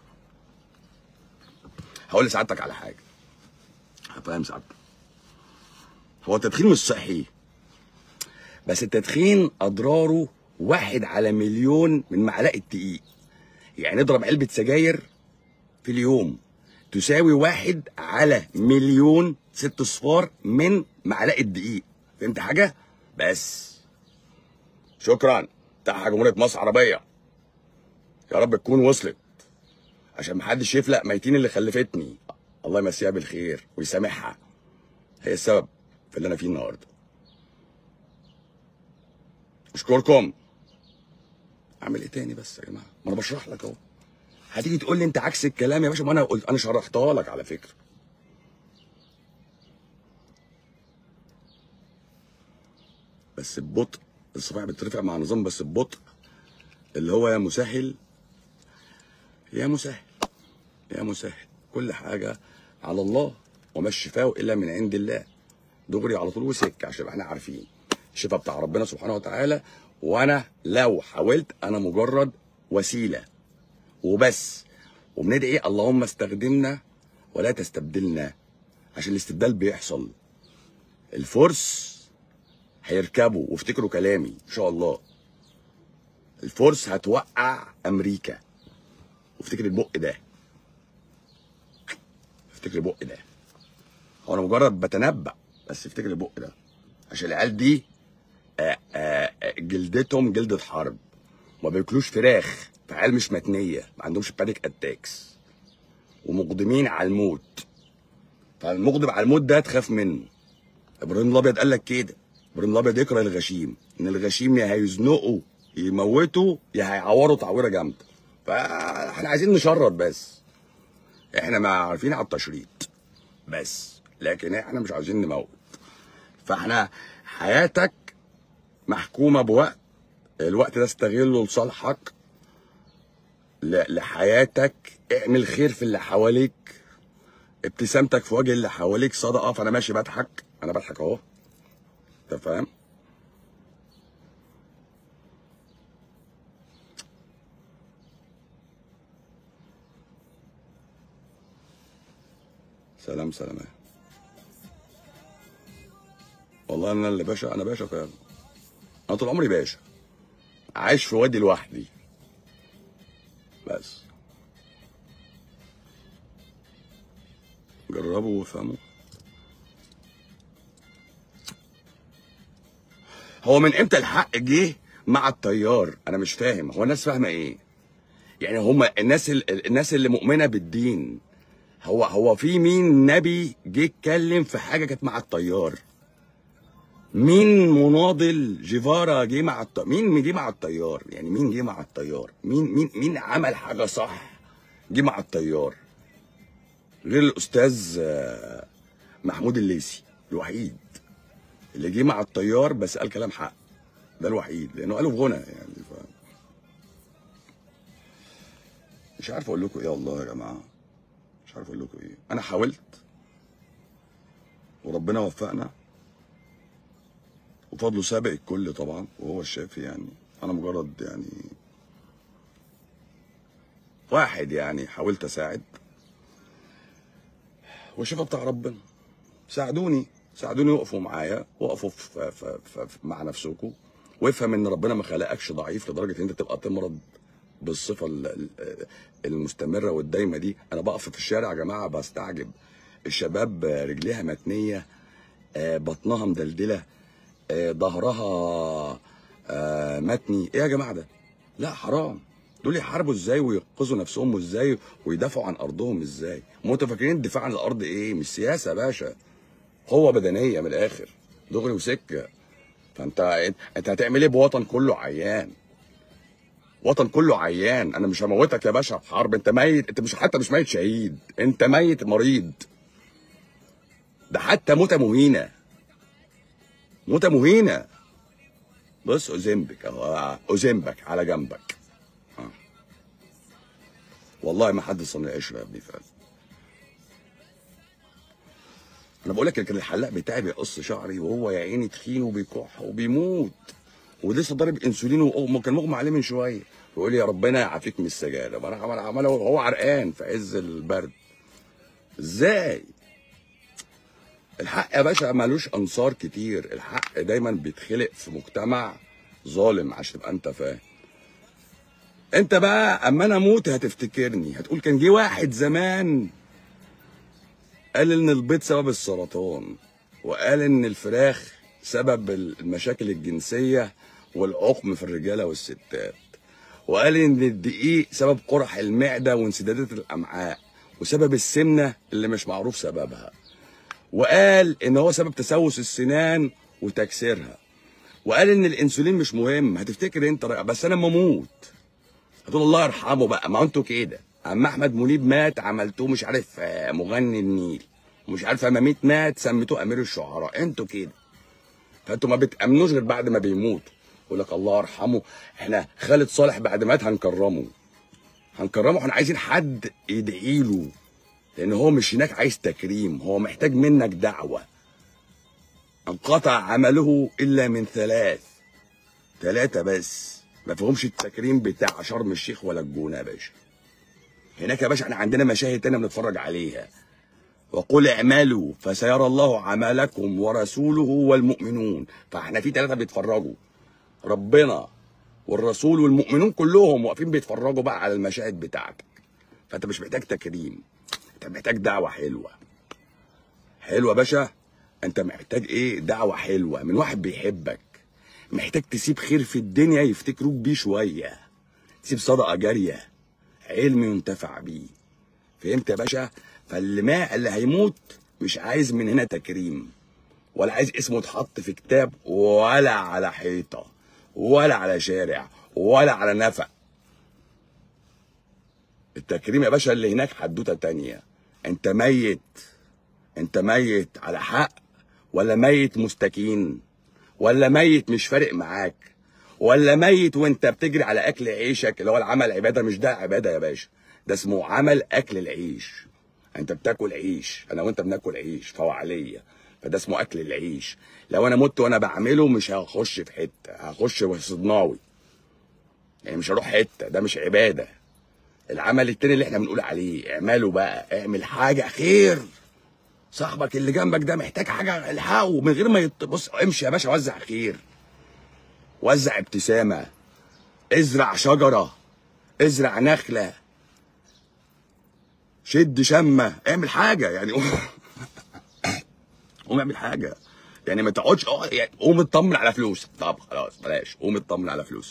هقول لسعادتك على حاجه هفهم سعادتك هو التدخين مش صحي بس التدخين اضراره واحد على مليون من معلقه دقيق يعني اضرب علبه سجاير في اليوم تساوي واحد على مليون ست صفار من معلقه دقيق فهمت حاجه بس شكرا بتاع جمهوريه مصر عربيه يا رب تكون وصلت عشان محدش يفلق ميتين اللي خلفتني الله يمسيها بالخير ويسامحها هي السبب في اللي انا فيه النهارده اشكركم اعمل ايه تاني بس يا جماعه ما انا بشرح لك اهو هتيجي تقول لي انت عكس الكلام يا باشا ما انا قلت انا شرحتها لك على فكره بس ببطء الصفائح بترفع مع نظام بس ببطء اللي هو يا مسهل يا مسهل يا مسهل كل حاجه على الله وما الشفاء الا من عند الله دغري على طول وسك عشان احنا عارفين الشفاء بتاع ربنا سبحانه وتعالى وانا لو حاولت انا مجرد وسيله وبس وبندعي اللهم استخدمنا ولا تستبدلنا عشان الاستبدال بيحصل الفرس هيركبوا وافتكروا كلامي ان شاء الله الفرس هتوقع امريكا وافتكر البق ده افتكر البق ده هو انا مجرد بتنبأ بس افتكر البق ده عشان العيال دي آه، آه، آه، جلدتهم جلدة حرب ما بياكلوش فراخ فعيال مش متنية ما عندهمش بانيك اتاكس ومقدمين على الموت فالمقدم على الموت ده تخاف منه ابراهيم الابيض قال لك كده ابراهيم الابيض يكره الغشيم ان الغشيم يا هيزنقه يموته يا هيعوره تعويره جامده فاحنا عايزين نشرط بس احنا ما عارفين على التشريط بس لكن احنا مش عايزين نموت فاحنا حياتك محكومه بوقت الوقت ده استغله لصالحك ل- لحياتك اعمل خير في اللي حواليك ابتسامتك في وجه اللي حواليك صدقه فانا ماشي بضحك انا بضحك اهو انت فاهم سلام سلام والله انا اللي باشا انا باشا فعلا انا طول عمري باشا عايش في وادي لوحدي بس جربوا وافهموا هو من امتى الحق جه مع التيار انا مش فاهم هو الناس فاهمه ايه يعني هما الناس ال- الناس اللي مؤمنه بالدين هو هو في مين نبي جه اتكلم في حاجه كانت مع التيار مين مناضل جيفارا جه مع الط... مين جه مع التيار يعني مين جه مع التيار مين مين مين عمل حاجه صح جه مع التيار غير الاستاذ آه، محمود الليثي الوحيد اللي جه مع التيار بس قال كلام حق ده الوحيد لانه قاله في غنى يعني ف... مش عارف اقول لكم ايه والله يا جماعه مش عارف اقول لكم ايه انا حاولت وربنا وفقنا وفضله سابق الكل طبعا وهو الشافي يعني انا مجرد يعني واحد يعني حاولت اساعد والشفا بتاع ربنا ساعدوني ساعدوني وقفوا معايا وقفوا في في في في مع نفسكم وافهم ان ربنا ما خلقكش ضعيف لدرجه ان انت تبقى تمرض بالصفه ال- ال- المستمره والدايمه دي انا بقف في الشارع يا جماعه بستعجب الشباب رجليها متنيه آه، بطنها مدلدله آه، ظهرها آه، متني ايه يا جماعه ده لا حرام دول يحاربوا ازاي وينقذوا نفسهم ازاي ويدافعوا عن ارضهم ازاي هم انتوا فاكرين الدفاع عن الارض ايه مش سياسه يا باشا قوه بدنيه من الاخر دغري وسكه فانت انت هتعمل ايه بوطن كله عيان وطن كله عيان انا مش هموتك يا باشا في حرب انت ميت انت مش حتى مش ميت شهيد انت ميت مريض ده حتى موتة مهينة موتة مهينة بص أوزمبك أهو أوزمبك على جنبك آه. والله ما حد صنع قشرة يا ابني فعلا انا بقول لك كان الحلاق بتاعي بيقص شعري وهو يا عيني تخين وبيكح وبيموت ولسه ضارب انسولين وكان مغمى عليه من شويه يقول لي يا ربنا يعافيك من السجاير ما انا عمال عمال وهو عرقان في عز البرد ازاي الحق يا باشا ملوش انصار كتير الحق دايما بيتخلق في مجتمع ظالم عشان تبقى انت فاهم انت بقى اما انا اموت هتفتكرني هتقول كان جه واحد زمان قال ان البيض سبب السرطان وقال ان الفراخ سبب المشاكل الجنسيه والعقم في الرجاله والستات وقال ان الدقيق سبب قرح المعده وانسدادات الامعاء وسبب السمنه اللي مش معروف سببها وقال ان هو سبب تسوس السنان وتكسيرها وقال ان الانسولين مش مهم هتفتكر انت رأي. بس انا لما اموت هتقول الله يرحمه بقى ما انتوا كده اما احمد منيب مات عملتوه مش عارف آه، مغني النيل ومش عارف اما ميت مات سميتوه امير الشعراء انتوا كده فانتوا ما بتامنوش غير بعد ما بيموتوا يقول لك الله يرحمه احنا خالد صالح بعد ما مات هنكرمه هنكرمه احنا عايزين حد يدعي له لان هو مش هناك عايز تكريم هو محتاج منك دعوه انقطع عمله الا من ثلاث ثلاثه بس ما فيهمش التكريم بتاع شرم الشيخ ولا الجونه يا باشا هناك يا باشا احنا عندنا مشاهد تانية بنتفرج عليها وقل اعملوا فسيرى الله عملكم ورسوله والمؤمنون فاحنا في ثلاثه بيتفرجوا ربنا والرسول والمؤمنون كلهم واقفين بيتفرجوا بقى على المشاهد بتاعتك فانت مش محتاج تكريم انت محتاج دعوه حلوه حلوه يا باشا انت محتاج ايه دعوه حلوه من واحد بيحبك محتاج تسيب خير في الدنيا يفتكروك بيه شويه تسيب صدقه جاريه علم ينتفع بيه فهمت يا باشا فاللي ما اللي هيموت مش عايز من هنا تكريم ولا عايز اسمه يتحط في كتاب ولا على حيطه ولا على شارع ولا على نفق التكريم يا باشا اللي هناك حدوته تانية انت ميت انت ميت على حق ولا ميت مستكين ولا ميت مش فارق معاك ولا ميت وانت بتجري على اكل عيشك اللي هو العمل عباده مش ده عباده يا باشا ده اسمه عمل اكل العيش انت بتاكل عيش انا وانت بناكل عيش فوعليه فده اسمه اكل العيش لو انا مت وانا بعمله مش هخش في حته هخش في صدناوي يعني مش هروح حته ده مش عباده العمل التاني اللي احنا بنقول عليه اعمله بقى اعمل حاجه خير صاحبك اللي جنبك ده محتاج حاجه الحقه من غير ما يط... بص امشي يا باشا وزع خير وزع ابتسامه ازرع شجره ازرع نخله شد شمه اعمل حاجه يعني قوم قوم اعمل حاجه يعني ما تقعدش اه يعني قوم اطمن على فلوسك طب خلاص بلاش قوم اطمن على فلوسك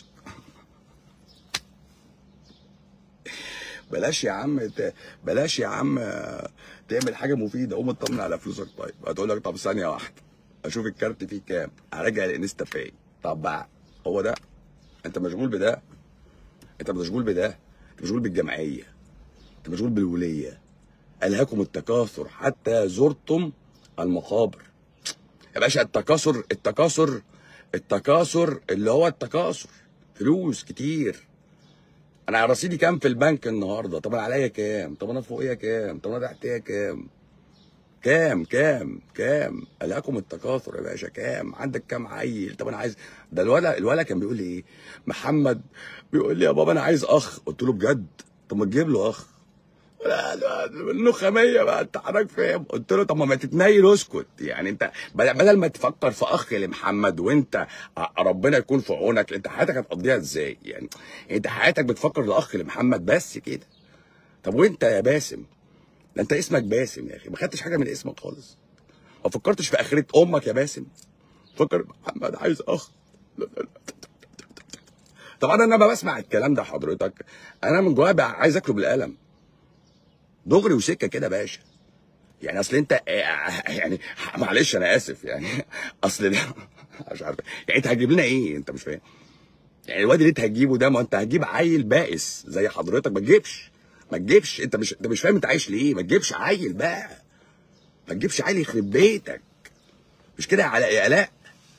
بلاش يا عم ت... بلاش يا عم تعمل حاجه مفيده قوم اطمن على فلوسك طيب هتقول لك طب ثانيه واحده اشوف الكارت فيه كام اراجع الانستا باي طب بقى هو ده انت مشغول بده انت مشغول بده انت مشغول بالجمعيه انت مشغول بالوليه الهاكم التكاثر حتى زرتم المقابر يا باشا التكاثر التكاثر التكاثر اللي هو التكاثر فلوس كتير انا رصيدي كام في البنك النهارده طب انا عليا كام طب انا فوقيا كام طب انا تحتيا كام كام كام كام الهاكم التكاثر يا باشا كام عندك كام عيل طب انا عايز ده الولا الولا كان بيقول لي ايه محمد بيقول لي يا بابا انا عايز اخ قلت له بجد طب ما تجيب له اخ لا لا النخاميه بقى انت حضرتك فاهم قلت له طب ما تتنيل اسكت يعني انت بدل بدل ما تفكر في اخ لمحمد وانت ربنا يكون في عونك انت حياتك هتقضيها ازاي يعني انت حياتك بتفكر لاخ لمحمد بس كده طب وانت يا باسم ده انت اسمك باسم يا اخي ما خدتش حاجه من اسمك خالص ما فكرتش في اخره امك يا باسم فكر محمد عايز اخ طبعا انا لما بسمع الكلام ده حضرتك انا من جوايا بقى عايز اكله بالقلم دغري وسكه كده يا باشا يعني اصل انت يعني معلش انا اسف يعني اصل ده مش عارف يعني انت هتجيب لنا ايه انت مش فاهم يعني الواد اللي انت هتجيبه ده ما انت هتجيب عيل بائس زي حضرتك ما تجيبش ما تجيبش انت مش انت مش فاهم انت عايش ليه ما تجيبش عيل بقى ما تجيبش عيل يخرب بيتك مش كده يا علاء يا الاء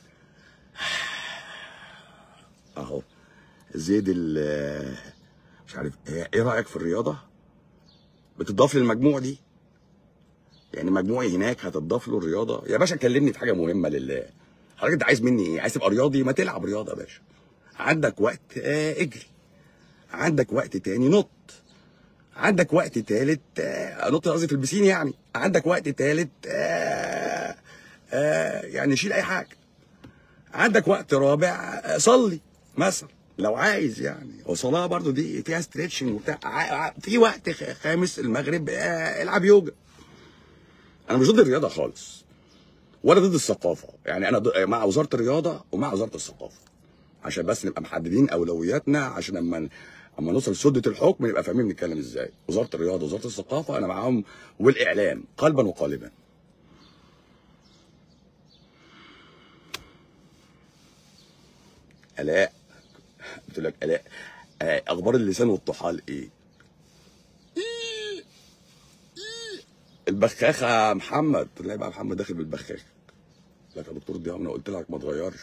اهو زيد ال مش عارف ايه إيه رايك في الرياضه بتضاف للمجموع دي يعني مجموعي هناك هتضاف له الرياضه يا باشا كلمني في حاجه مهمه لله حضرتك انت عايز مني ايه عايز تبقى رياضي ما تلعب رياضه يا باشا عندك وقت آه اجري عندك وقت تاني نط عندك وقت تالت آه نط قصدي في البسين يعني عندك وقت تالت آه آه يعني شيل اي حاجه عندك وقت رابع آه، صلي مثلا لو عايز يعني وصلاه برضو دي فيها ستريتشنج وبتاع ع- ع- في وقت خ- خامس المغرب آه، العب يوجا انا مش ضد الرياضه خالص ولا ضد الثقافه يعني انا ضد- مع وزاره الرياضه ومع وزاره الثقافه عشان بس نبقى محددين اولوياتنا عشان لما اما نوصل لسده الحكم نبقى فاهمين بنتكلم ازاي وزاره الرياضه وزاره الثقافه انا معاهم والاعلام قلبا وقالبا الاء قلت لك الاء آه، اخبار اللسان والطحال ايه البخاخه يا محمد تلاقي بقى محمد داخل بالبخاخه لك يا دكتور دي انا قلت لك ما تغيرش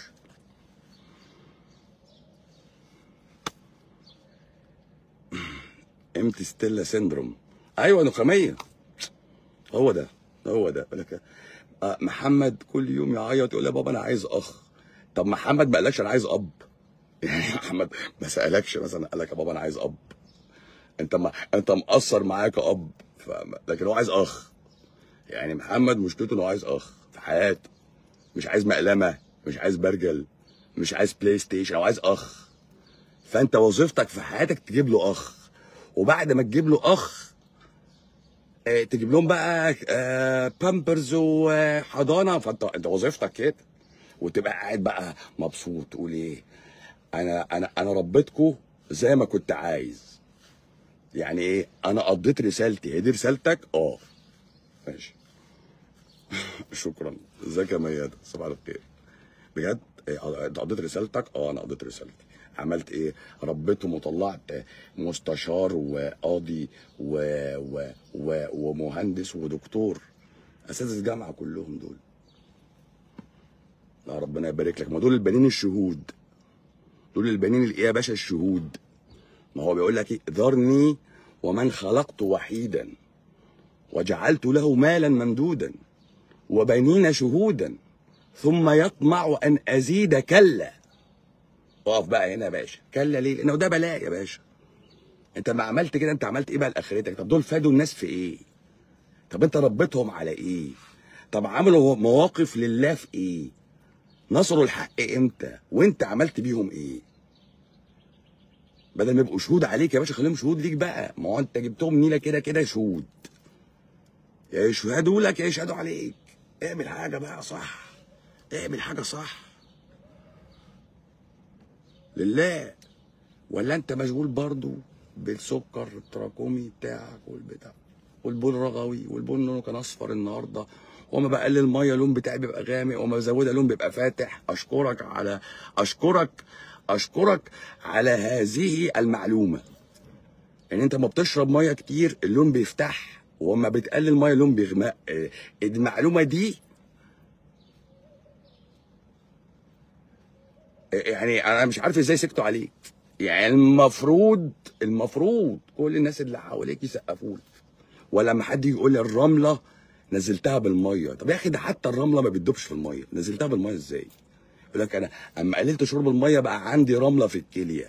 امتي ستيلا سيندروم ايوه نخاميه هو ده هو ده يقول لك آه، محمد كل يوم يعيط يقول يا بابا انا عايز اخ طب محمد ما قالكش انا عايز اب يعني محمد ما سالكش مثلا قال لك يا بابا انا عايز اب انت ما انت مقصر معايا كاب ف... لكن هو عايز اخ يعني محمد مشكلته انه عايز اخ في حياته مش عايز مقلمه مش عايز برجل مش عايز بلاي ستيشن هو عايز اخ فانت وظيفتك في حياتك تجيب له اخ وبعد ما تجيب له اخ آه، تجيب لهم بقى آه، بامبرز وحضانه فانت انت وظيفتك كده وتبقى قاعد بقى مبسوط تقول ايه انا انا انا ربيتكم زي ما كنت عايز يعني ايه انا قضيت رسالتي هي دي رسالتك اه ماشي شكرا ازيك يا ميادة صباح الخير بجد إيه، انت قضيت رسالتك اه انا قضيت رسالتي عملت ايه ربيتهم وطلعت مستشار وقاضي و... و... و... ومهندس ودكتور اساتذه جامعه كلهم دول لا ربنا يبارك لك ما دول البنين الشهود دول البنين الايه يا باشا الشهود ما هو بيقول لك ايه ذرني ومن خلقت وحيدا وجعلت له مالا ممدودا وبنين شهودا ثم يطمع ان ازيد كلا اقف بقى هنا يا باشا كلا ليه لانه ده بلاء يا باشا انت ما عملت كده انت عملت ايه بقى لاخرتك طب دول فادوا الناس في ايه طب انت ربيتهم على ايه طب عملوا مواقف لله في ايه نصروا الحق امتى وانت عملت بيهم ايه بدل ما يبقوا شهود عليك يا باشا خليهم شهود ليك بقى ما هو انت جبتهم نيله كده كده شهود يا يشهدوا لك يا يشهدوا عليك اعمل حاجه بقى صح اعمل حاجه صح لله ولا انت مشغول برضو بالسكر التراكمي بتاعك والبتاع والبول رغوي والبول لونه كان اصفر النهارده وما بقلل الميه اللون بتاعي بيبقى غامق وما بزودها لون بيبقى فاتح اشكرك على اشكرك اشكرك على هذه المعلومه ان انت ما بتشرب ميه كتير اللون بيفتح وما بتقلل ميه اللون بيغمق اه، المعلومه دي يعني انا مش عارف ازاي سكتوا عليك يعني المفروض المفروض كل الناس اللي حواليك يسقفوا لك ولما حد يقول لي الرمله نزلتها بالميه طب يا اخي ده حتى الرمله ما بتدوبش في الميه نزلتها بالميه ازاي يقول لك انا اما قللت شرب الميه بقى عندي رمله في الكليه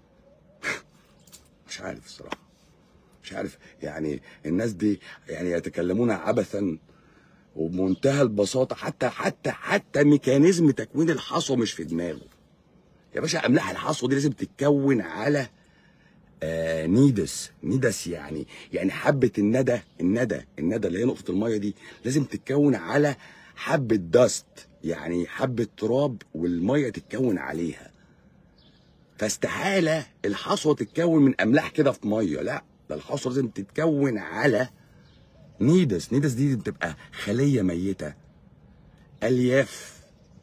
مش عارف الصراحه مش عارف يعني الناس دي يعني يتكلمون عبثا وبمنتهى البساطه حتى حتى حتى ميكانيزم تكوين الحصوه مش في دماغه يا باشا املاح الحصوه دي لازم تتكون على آه نيدس نيدس يعني يعني حبه الندى الندى الندى اللي هي نقطه الميه دي لازم تتكون على حبه داست يعني حبه تراب والميه تتكون عليها فاستحاله الحصوه تتكون من املاح كده في ميه لا ده الحصوه لازم تتكون على نيدس نيدس دي بتبقى خليه ميته الياف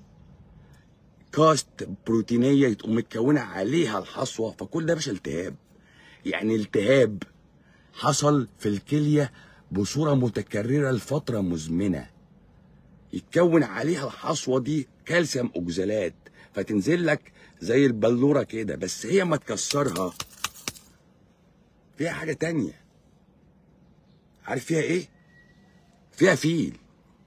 كاست بروتينيه تقوم متكونه عليها الحصوه فكل ده يا باشا التهاب يعني التهاب حصل في الكليه بصوره متكرره لفتره مزمنه يتكون عليها الحصوه دي كالسيوم اوكزالات فتنزل لك زي البلوره كده بس هي ما تكسرها فيها حاجه تانية عارف فيها ايه فيها فيل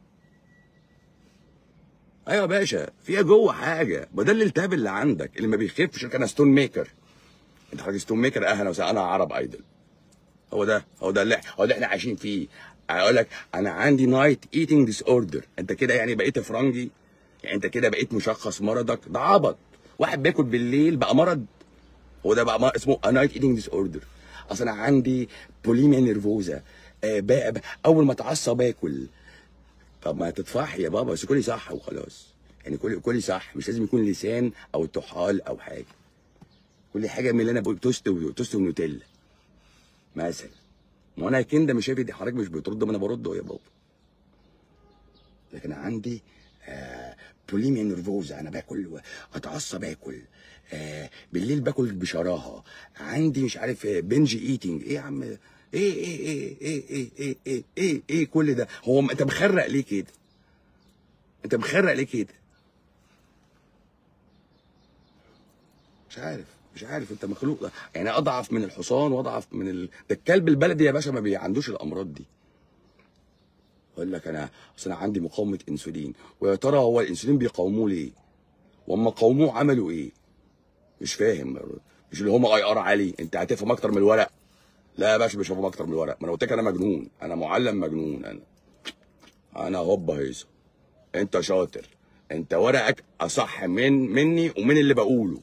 ايوه يا باشا فيها جوه حاجه ما ده الالتهاب اللي عندك اللي ما بيخفش انا ستون ميكر انت حضرتك ستون ميكر اهلا وسهلا انا عرب ايدل هو ده هو ده اللي هو ده احنا عايشين فيه اقول لك انا عندي نايت ايتنج ديس اوردر انت كده يعني بقيت فرنجي يعني انت كده بقيت مشخص مرضك ده عبط واحد بياكل بالليل بقى مرض هو ده بقى مرض اسمه نايت ايتنج ديس اوردر اصل انا عندي بوليميا نيرفوزا آه بقى بقى اول ما اتعصب باكل طب ما تطفحي يا بابا بس كلي صح وخلاص يعني كلي كلي صح مش لازم يكون لسان او طحال او حاجه كل حاجه من اللي انا بقول توست و- توست ونوتيلا مثلا ما انا كده مش شايف دي حضرتك مش بترد ما انا برد أهو يا بابا لكن عندي آه بوليميا نيرفوزا انا باكل و- اتعصب اكل آه بالليل باكل بشراهه عندي مش عارف آه، بنج ايتنج ايه يا عم ايه ايه ايه ايه ايه ايه ايه ايه, إيه كل ده هو م- انت مخرق ليه كده انت مخرق ليه كده مش عارف مش عارف انت مخلوق يعني اضعف من الحصان واضعف من ال... ده الكلب البلدي يا باشا ما بي- عندوش الامراض دي يقول لك انا اصل انا عندي مقاومه انسولين ويا ترى هو الانسولين بيقاوموه ليه؟ واما قاوموه عملوا ايه؟ مش فاهم مش اللي هم اي ار عالي انت هتفهم اكتر من الورق لا يا باشا مش هفهم اكتر من الورق ما انا قلت لك انا مجنون انا معلم مجنون انا انا هوبا هيصه انت شاطر انت ورقك اصح من مني ومن اللي بقوله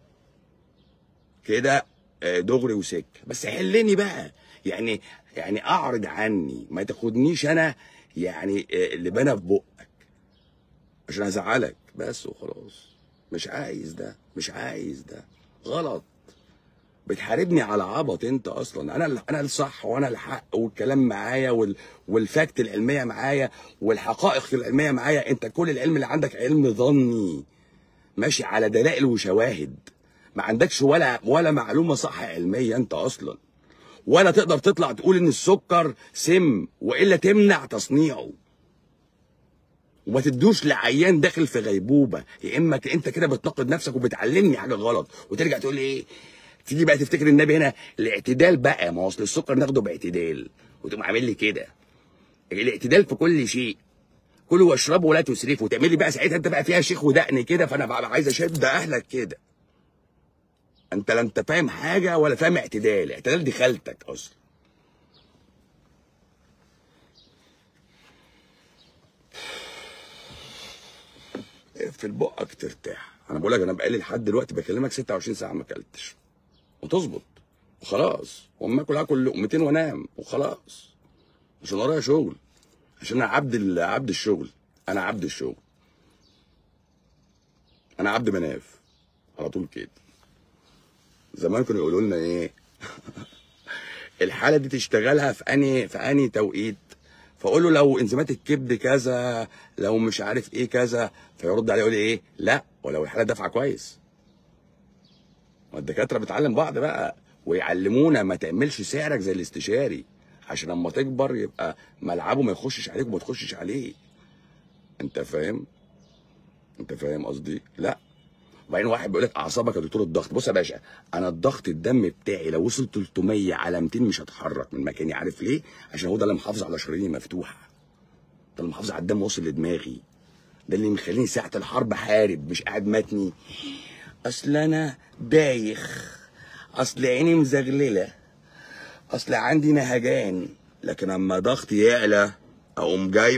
كده آه، دغري وسك بس حلني بقى يعني يعني اعرض عني ما تاخدنيش انا يعني آه، اللي بنا في بقك عشان هزعلك بس وخلاص مش عايز ده مش عايز ده غلط بتحاربني على عبط انت اصلا انا ال- انا الصح وانا الحق والكلام معايا وال والفاكت العلميه معايا والحقائق العلميه معايا انت كل العلم اللي عندك علم ظني ماشي على دلائل وشواهد ما عندكش ولا ولا معلومه صح علميه انت اصلا ولا تقدر تطلع تقول ان السكر سم والا تمنع تصنيعه وما تدوش لعيان داخل في غيبوبه يا اما ك- انت كده بتناقض نفسك وبتعلمني حاجه غلط وترجع تقول لي ايه تيجي بقى تفتكر النبي هنا الاعتدال بقى ما هو اصل السكر ناخده باعتدال وتقوم عامل لي كده الاعتدال في كل شيء كلوا واشربوا ولا تسرفوا وتعمل لي بقى ساعتها انت بقى فيها شيخ ودقن كده فانا بقى عايز اشد اهلك كده انت لا انت فاهم حاجه ولا فاهم اعتدال اعتدال دي خالتك اصلا اقفل بقك ترتاح انا بقول لك انا بقالي لحد دلوقتي بكلمك 26 ساعه ما اكلتش وتظبط وخلاص واما اكل هاكل لقمتين وانام وخلاص عشان ورايا شغل عشان انا عبد ال- عبد الشغل انا عبد الشغل انا عبد مناف على طول كده زمان كانوا يقولوا لنا ايه الحاله دي تشتغلها في اني في اني توقيت فاقول له لو انزيمات الكبد كذا لو مش عارف ايه كذا فيرد عليه يقول لي ايه لا ولو الحاله دافعه كويس ما الدكاتره بتعلم بعض بقى ويعلمونا ما تعملش سعرك زي الاستشاري عشان لما تكبر يبقى ملعبه ما يخشش عليك وما تخشش عليه انت فاهم انت فاهم قصدي لا وبعدين واحد بيقول لك اعصابك يا دكتور الضغط بص يا باشا انا الضغط الدم بتاعي لو وصل 300 على 200 مش هتحرك من مكاني عارف ليه عشان هو ده اللي محافظ على شراييني مفتوحه ده اللي محافظ على الدم واصل لدماغي ده اللي مخليني ساعه الحرب حارب مش قاعد متني اصل انا بايخ اصل عيني مزغلله اصل عندي نهجان لكن اما ضغطي يعلى اقوم جايب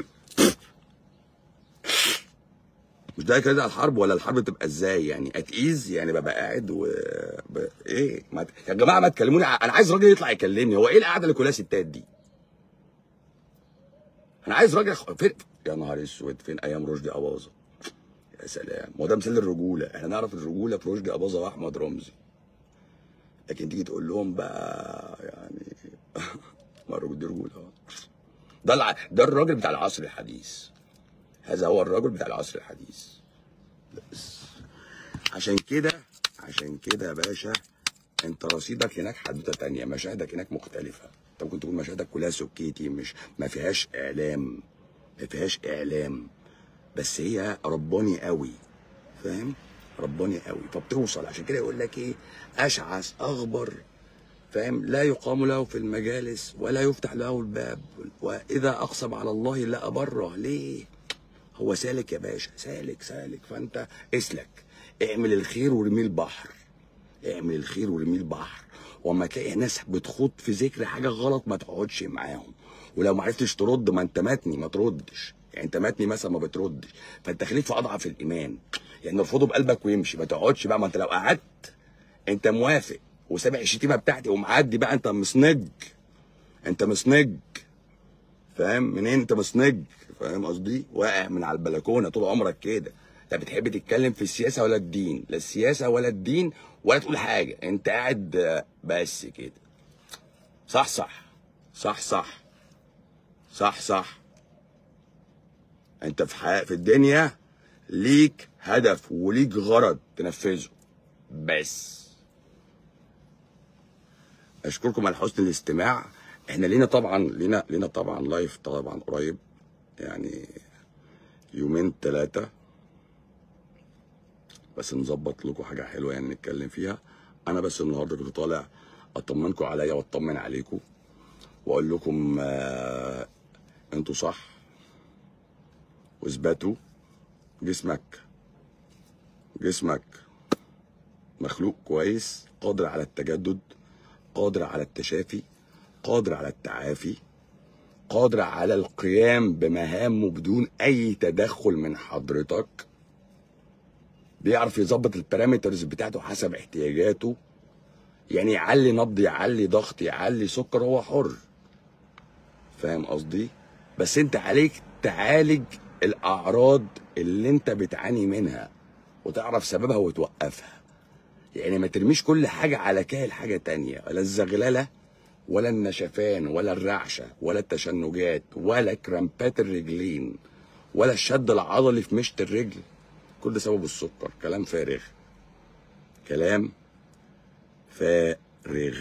مش ده كده على الحرب ولا الحرب بتبقى ازاي يعني اتقيز يعني ببقى قاعد و ب... ايه ما... ت- يا جماعه ما تكلموني ع- انا عايز راجل يطلع يكلمني هو ايه القعده اللي كلها ستات دي انا عايز راجل خ- فين يا نهار اسود فين ايام رشدي اباظه يا سلام ما هو ده مثال الرجوله احنا نعرف الرجوله في رشدي اباظه واحمد رمزي لكن تيجي تقول لهم بقى يعني ما الرجوله دي رجوله ده الع... ده الراجل بتاع العصر الحديث هذا هو الرجل بتاع العصر الحديث بس عشان كده عشان كده يا باشا انت رصيدك هناك حدوته تانية مشاهدك هناك مختلفة انت ممكن تكون مشاهدك كلها سكيتي مش ما فيهاش اعلام ما فيهاش اعلام بس هي رباني قوي فاهم رباني قوي فبتوصل عشان كده يقول لك ايه اشعث اغبر فاهم لا يقام له في المجالس ولا يفتح له الباب واذا اقسم على الله لا ابره ليه هو سالك يا باشا سالك سالك فانت اسلك اعمل الخير ورميه البحر اعمل الخير ورميه البحر وما تلاقي ناس بتخوض في ذكر حاجه غلط ما تقعدش معاهم ولو ما عرفتش ترد ما انت متني ما تردش يعني انت متني مثلا ما بتردش فانت خليك في اضعف الايمان يعني ارفضه بقلبك ويمشي ما تقعدش بقى ما انت لو قعدت انت موافق وسامع الشتيمه بتاعتي ومعدي بقى انت مسنج انت مسنج فاهم منين انت مسنج فاهم قصدي واقع من على البلكونه طول عمرك كده لا بتحب تتكلم في السياسه ولا الدين لا السياسه ولا الدين ولا تقول حاجه انت قاعد آه، بس كده صح صح صح صح صح صح انت في حياة في الدنيا ليك هدف وليك غرض تنفذه بس اشكركم على حسن الاستماع احنا لينا طبعا لينا لينا طبعا لايف طبعا قريب يعني يومين ثلاثة بس نظبط لكم حاجة حلوة يعني نتكلم فيها انا بس النهارده كنت طالع اطمنكم عليا واطمن عليكم واقول لكم آه انتوا صح واثبتوا جسمك جسمك مخلوق كويس قادر على التجدد قادر على التشافي قادر على التعافي قادر على القيام بمهامه بدون اي تدخل من حضرتك بيعرف يظبط البارامترز بتاعته حسب احتياجاته يعني يعلي نبض يعلي ضغط يعلي سكر هو حر فاهم قصدي بس انت عليك تعالج الاعراض اللي انت بتعاني منها وتعرف سببها وتوقفها يعني ما ترميش كل حاجة على كاهل حاجة تانية ولا الزغللة ولا النشفان ولا الرعشة ولا التشنجات ولا كرامبات الرجلين ولا الشد العضلي في مشط الرجل كل ده سبب السكر كلام فارغ كلام فارغ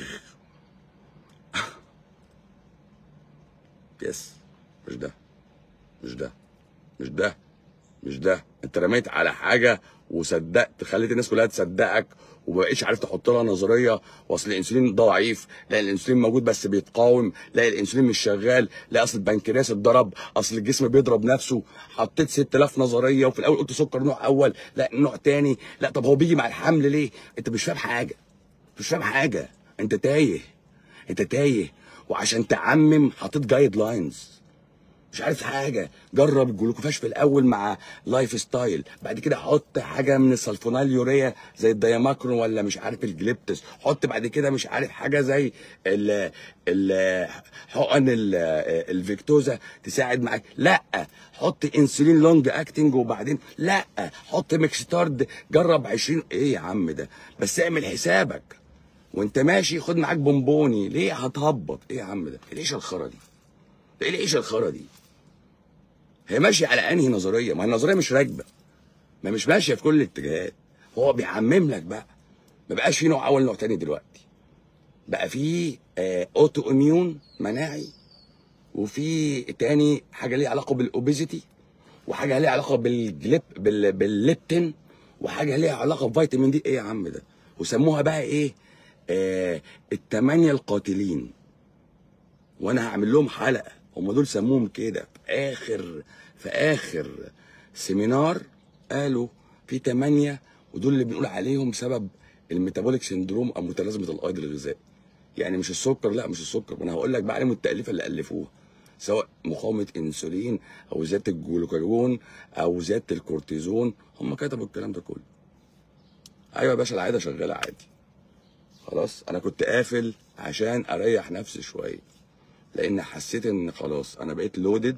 يس مش ده مش ده مش ده مش ده انت رميت على حاجه وصدقت خليت الناس كلها تصدقك ومبقيتش عارف تحط لها نظريه واصل الانسولين ضعيف لا الانسولين موجود بس بيتقاوم لا الانسولين مش شغال لا اصل البنكرياس اتضرب اصل الجسم بيضرب نفسه حطيت 6000 نظريه وفي الاول قلت سكر نوع اول لا نوع تاني لا طب هو بيجي مع الحمل ليه انت مش فاهم حاجه مش فاهم حاجه انت تايه انت تايه وعشان تعمم حطيت جايد لاينز مش عارف حاجه جرب الجلوكوفاش في الاول مع لايف ستايل بعد كده حط حاجه من السلفونال يوريا زي الدياماكرون ولا مش عارف الجليبتس حط بعد كده مش عارف حاجه زي ال ال حقن ال- الفيكتوزا تساعد معاك لا حط انسولين لونج اكتنج وبعدين لا حط ميكستارد جرب 20 ايه يا عم ده بس اعمل حسابك وانت ماشي خد معاك بونبوني ليه هتهبط ايه يا عم ده ايه العيشه الخرا دي ده ايه العيشه الخرا دي هي ماشيه على انهي نظريه ما النظريه مش راكبه ما مش ماشيه في كل الاتجاهات هو بيعمم لك بقى ما بقاش في نوع اول نوع تاني دلوقتي بقى في آه اوتو اميون مناعي وفي تاني حاجه ليها علاقه بالاوبيزيتي وحاجه ليها علاقه بالجليب بال... بالليبتين وحاجه ليها علاقه بفيتامين دي ايه يا عم ده وسموها بقى ايه آه التمانية القاتلين وانا هعمل لهم حلقه هم دول سموهم كده في اخر في اخر سيمينار قالوا في تمانية ودول اللي بنقول عليهم سبب الميتابوليك سندروم او متلازمه الايض الغذائي يعني مش السكر لا مش السكر ما انا هقول لك بقى عليهم التاليفه اللي الفوها سواء مقاومه انسولين او زياده الجلوكاجون او زياده الكورتيزون هم كتبوا الكلام ده كله ايوه يا باشا العاده شغاله عادي خلاص انا كنت قافل عشان اريح نفسي شويه لان حسيت ان خلاص انا بقيت لودد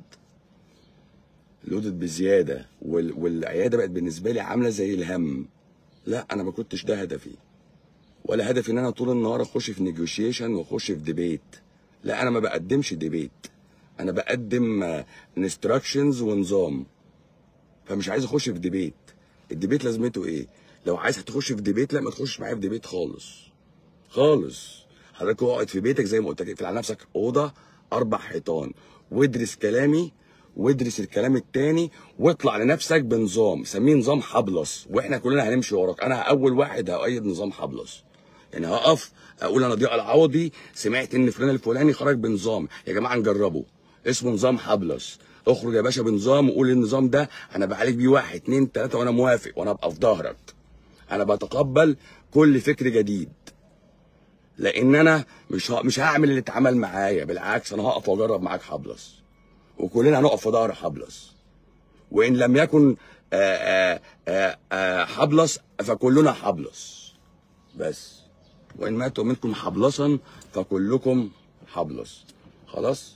لودد بزياده وال... والعياده بقت بالنسبه لي عامله زي الهم لا انا ما كنتش ده هدفي ولا هدفي ان انا طول النهار اخش في نيجوشيشن واخش في ديبيت لا انا ما بقدمش ديبيت انا بقدم انستراكشنز ونظام فمش عايز اخش في ديبيت الديبيت لازمته ايه لو عايز تخش في ديبيت لا ما تخش معايا في ديبيت خالص خالص حضرتك اقعد في بيتك زي ما قلت لك اقفل على نفسك اوضه اربع حيطان وادرس كلامي وادرس الكلام التاني واطلع لنفسك بنظام سميه نظام حبلس واحنا كلنا هنمشي وراك انا اول واحد هأيد نظام حبلس يعني هقف اقول انا ضياء العوضي سمعت ان فلان الفلاني خرج بنظام يا جماعه نجربه اسمه نظام حبلس اخرج يا باشا بنظام وقول النظام ده انا بعالج بيه واحد اتنين تلاته وانا موافق وانا ابقى في ظهرك انا بتقبل كل فكر جديد لان انا مش ه... مش هعمل اللي اتعمل معايا بالعكس انا هقف واجرب معاك حبلس وكلنا هنقف في ظهر حبلس وان لم يكن آآ آآ آآ حبلس فكلنا حبلس بس وان ماتوا منكم حبلسا فكلكم حبلس خلاص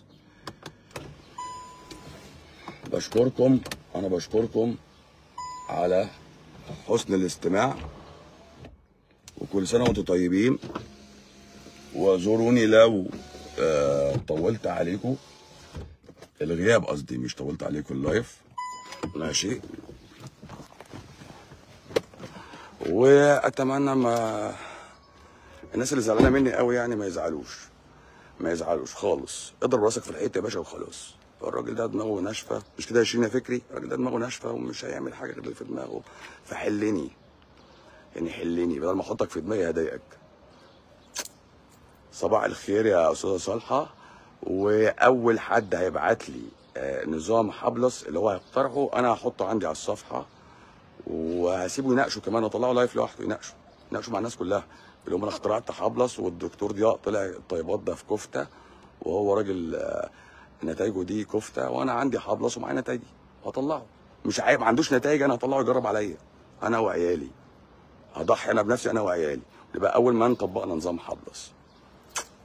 بشكركم انا بشكركم على حسن الاستماع وكل سنه وانتم طيبين وزوروني لو آه طولت عليكم الغياب قصدي مش طولت عليكم اللايف ماشي واتمنى ما الناس اللي زعلانه مني قوي يعني ما يزعلوش ما يزعلوش خالص اضرب راسك في الحيط يا باشا وخلاص الراجل ده دماغه ناشفه مش كده يا شيرين يا فكري الراجل ده دماغه ناشفه ومش هيعمل حاجه غير اللي في دماغه فحلني يعني حلني بدل ما احطك في دماغي هضايقك صباح الخير يا استاذه صالحه واول حد هيبعت لي آه، نظام حبلس اللي هو هيقترحه انا هحطه عندي على الصفحه وهسيبه يناقشه كمان اطلعه لايف لوحده يناقشه يناقشه مع الناس كلها اللي هم انا اخترعت حبلس والدكتور ضياء طلع الطيبات ده في كفته وهو راجل آه، نتائجه دي كفته وانا عندي حبلس ومعايا نتائجي هطلعه مش عيب ما عندوش نتائج انا هطلعه يجرب عليا انا وعيالي هضحي انا بنفسي انا وعيالي يبقى اول ما طبقنا نظام حبلس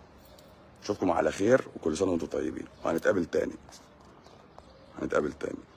اشوفكم على خير وكل سنه وانتم طيبين وهنتقابل تاني هنتقابل تاني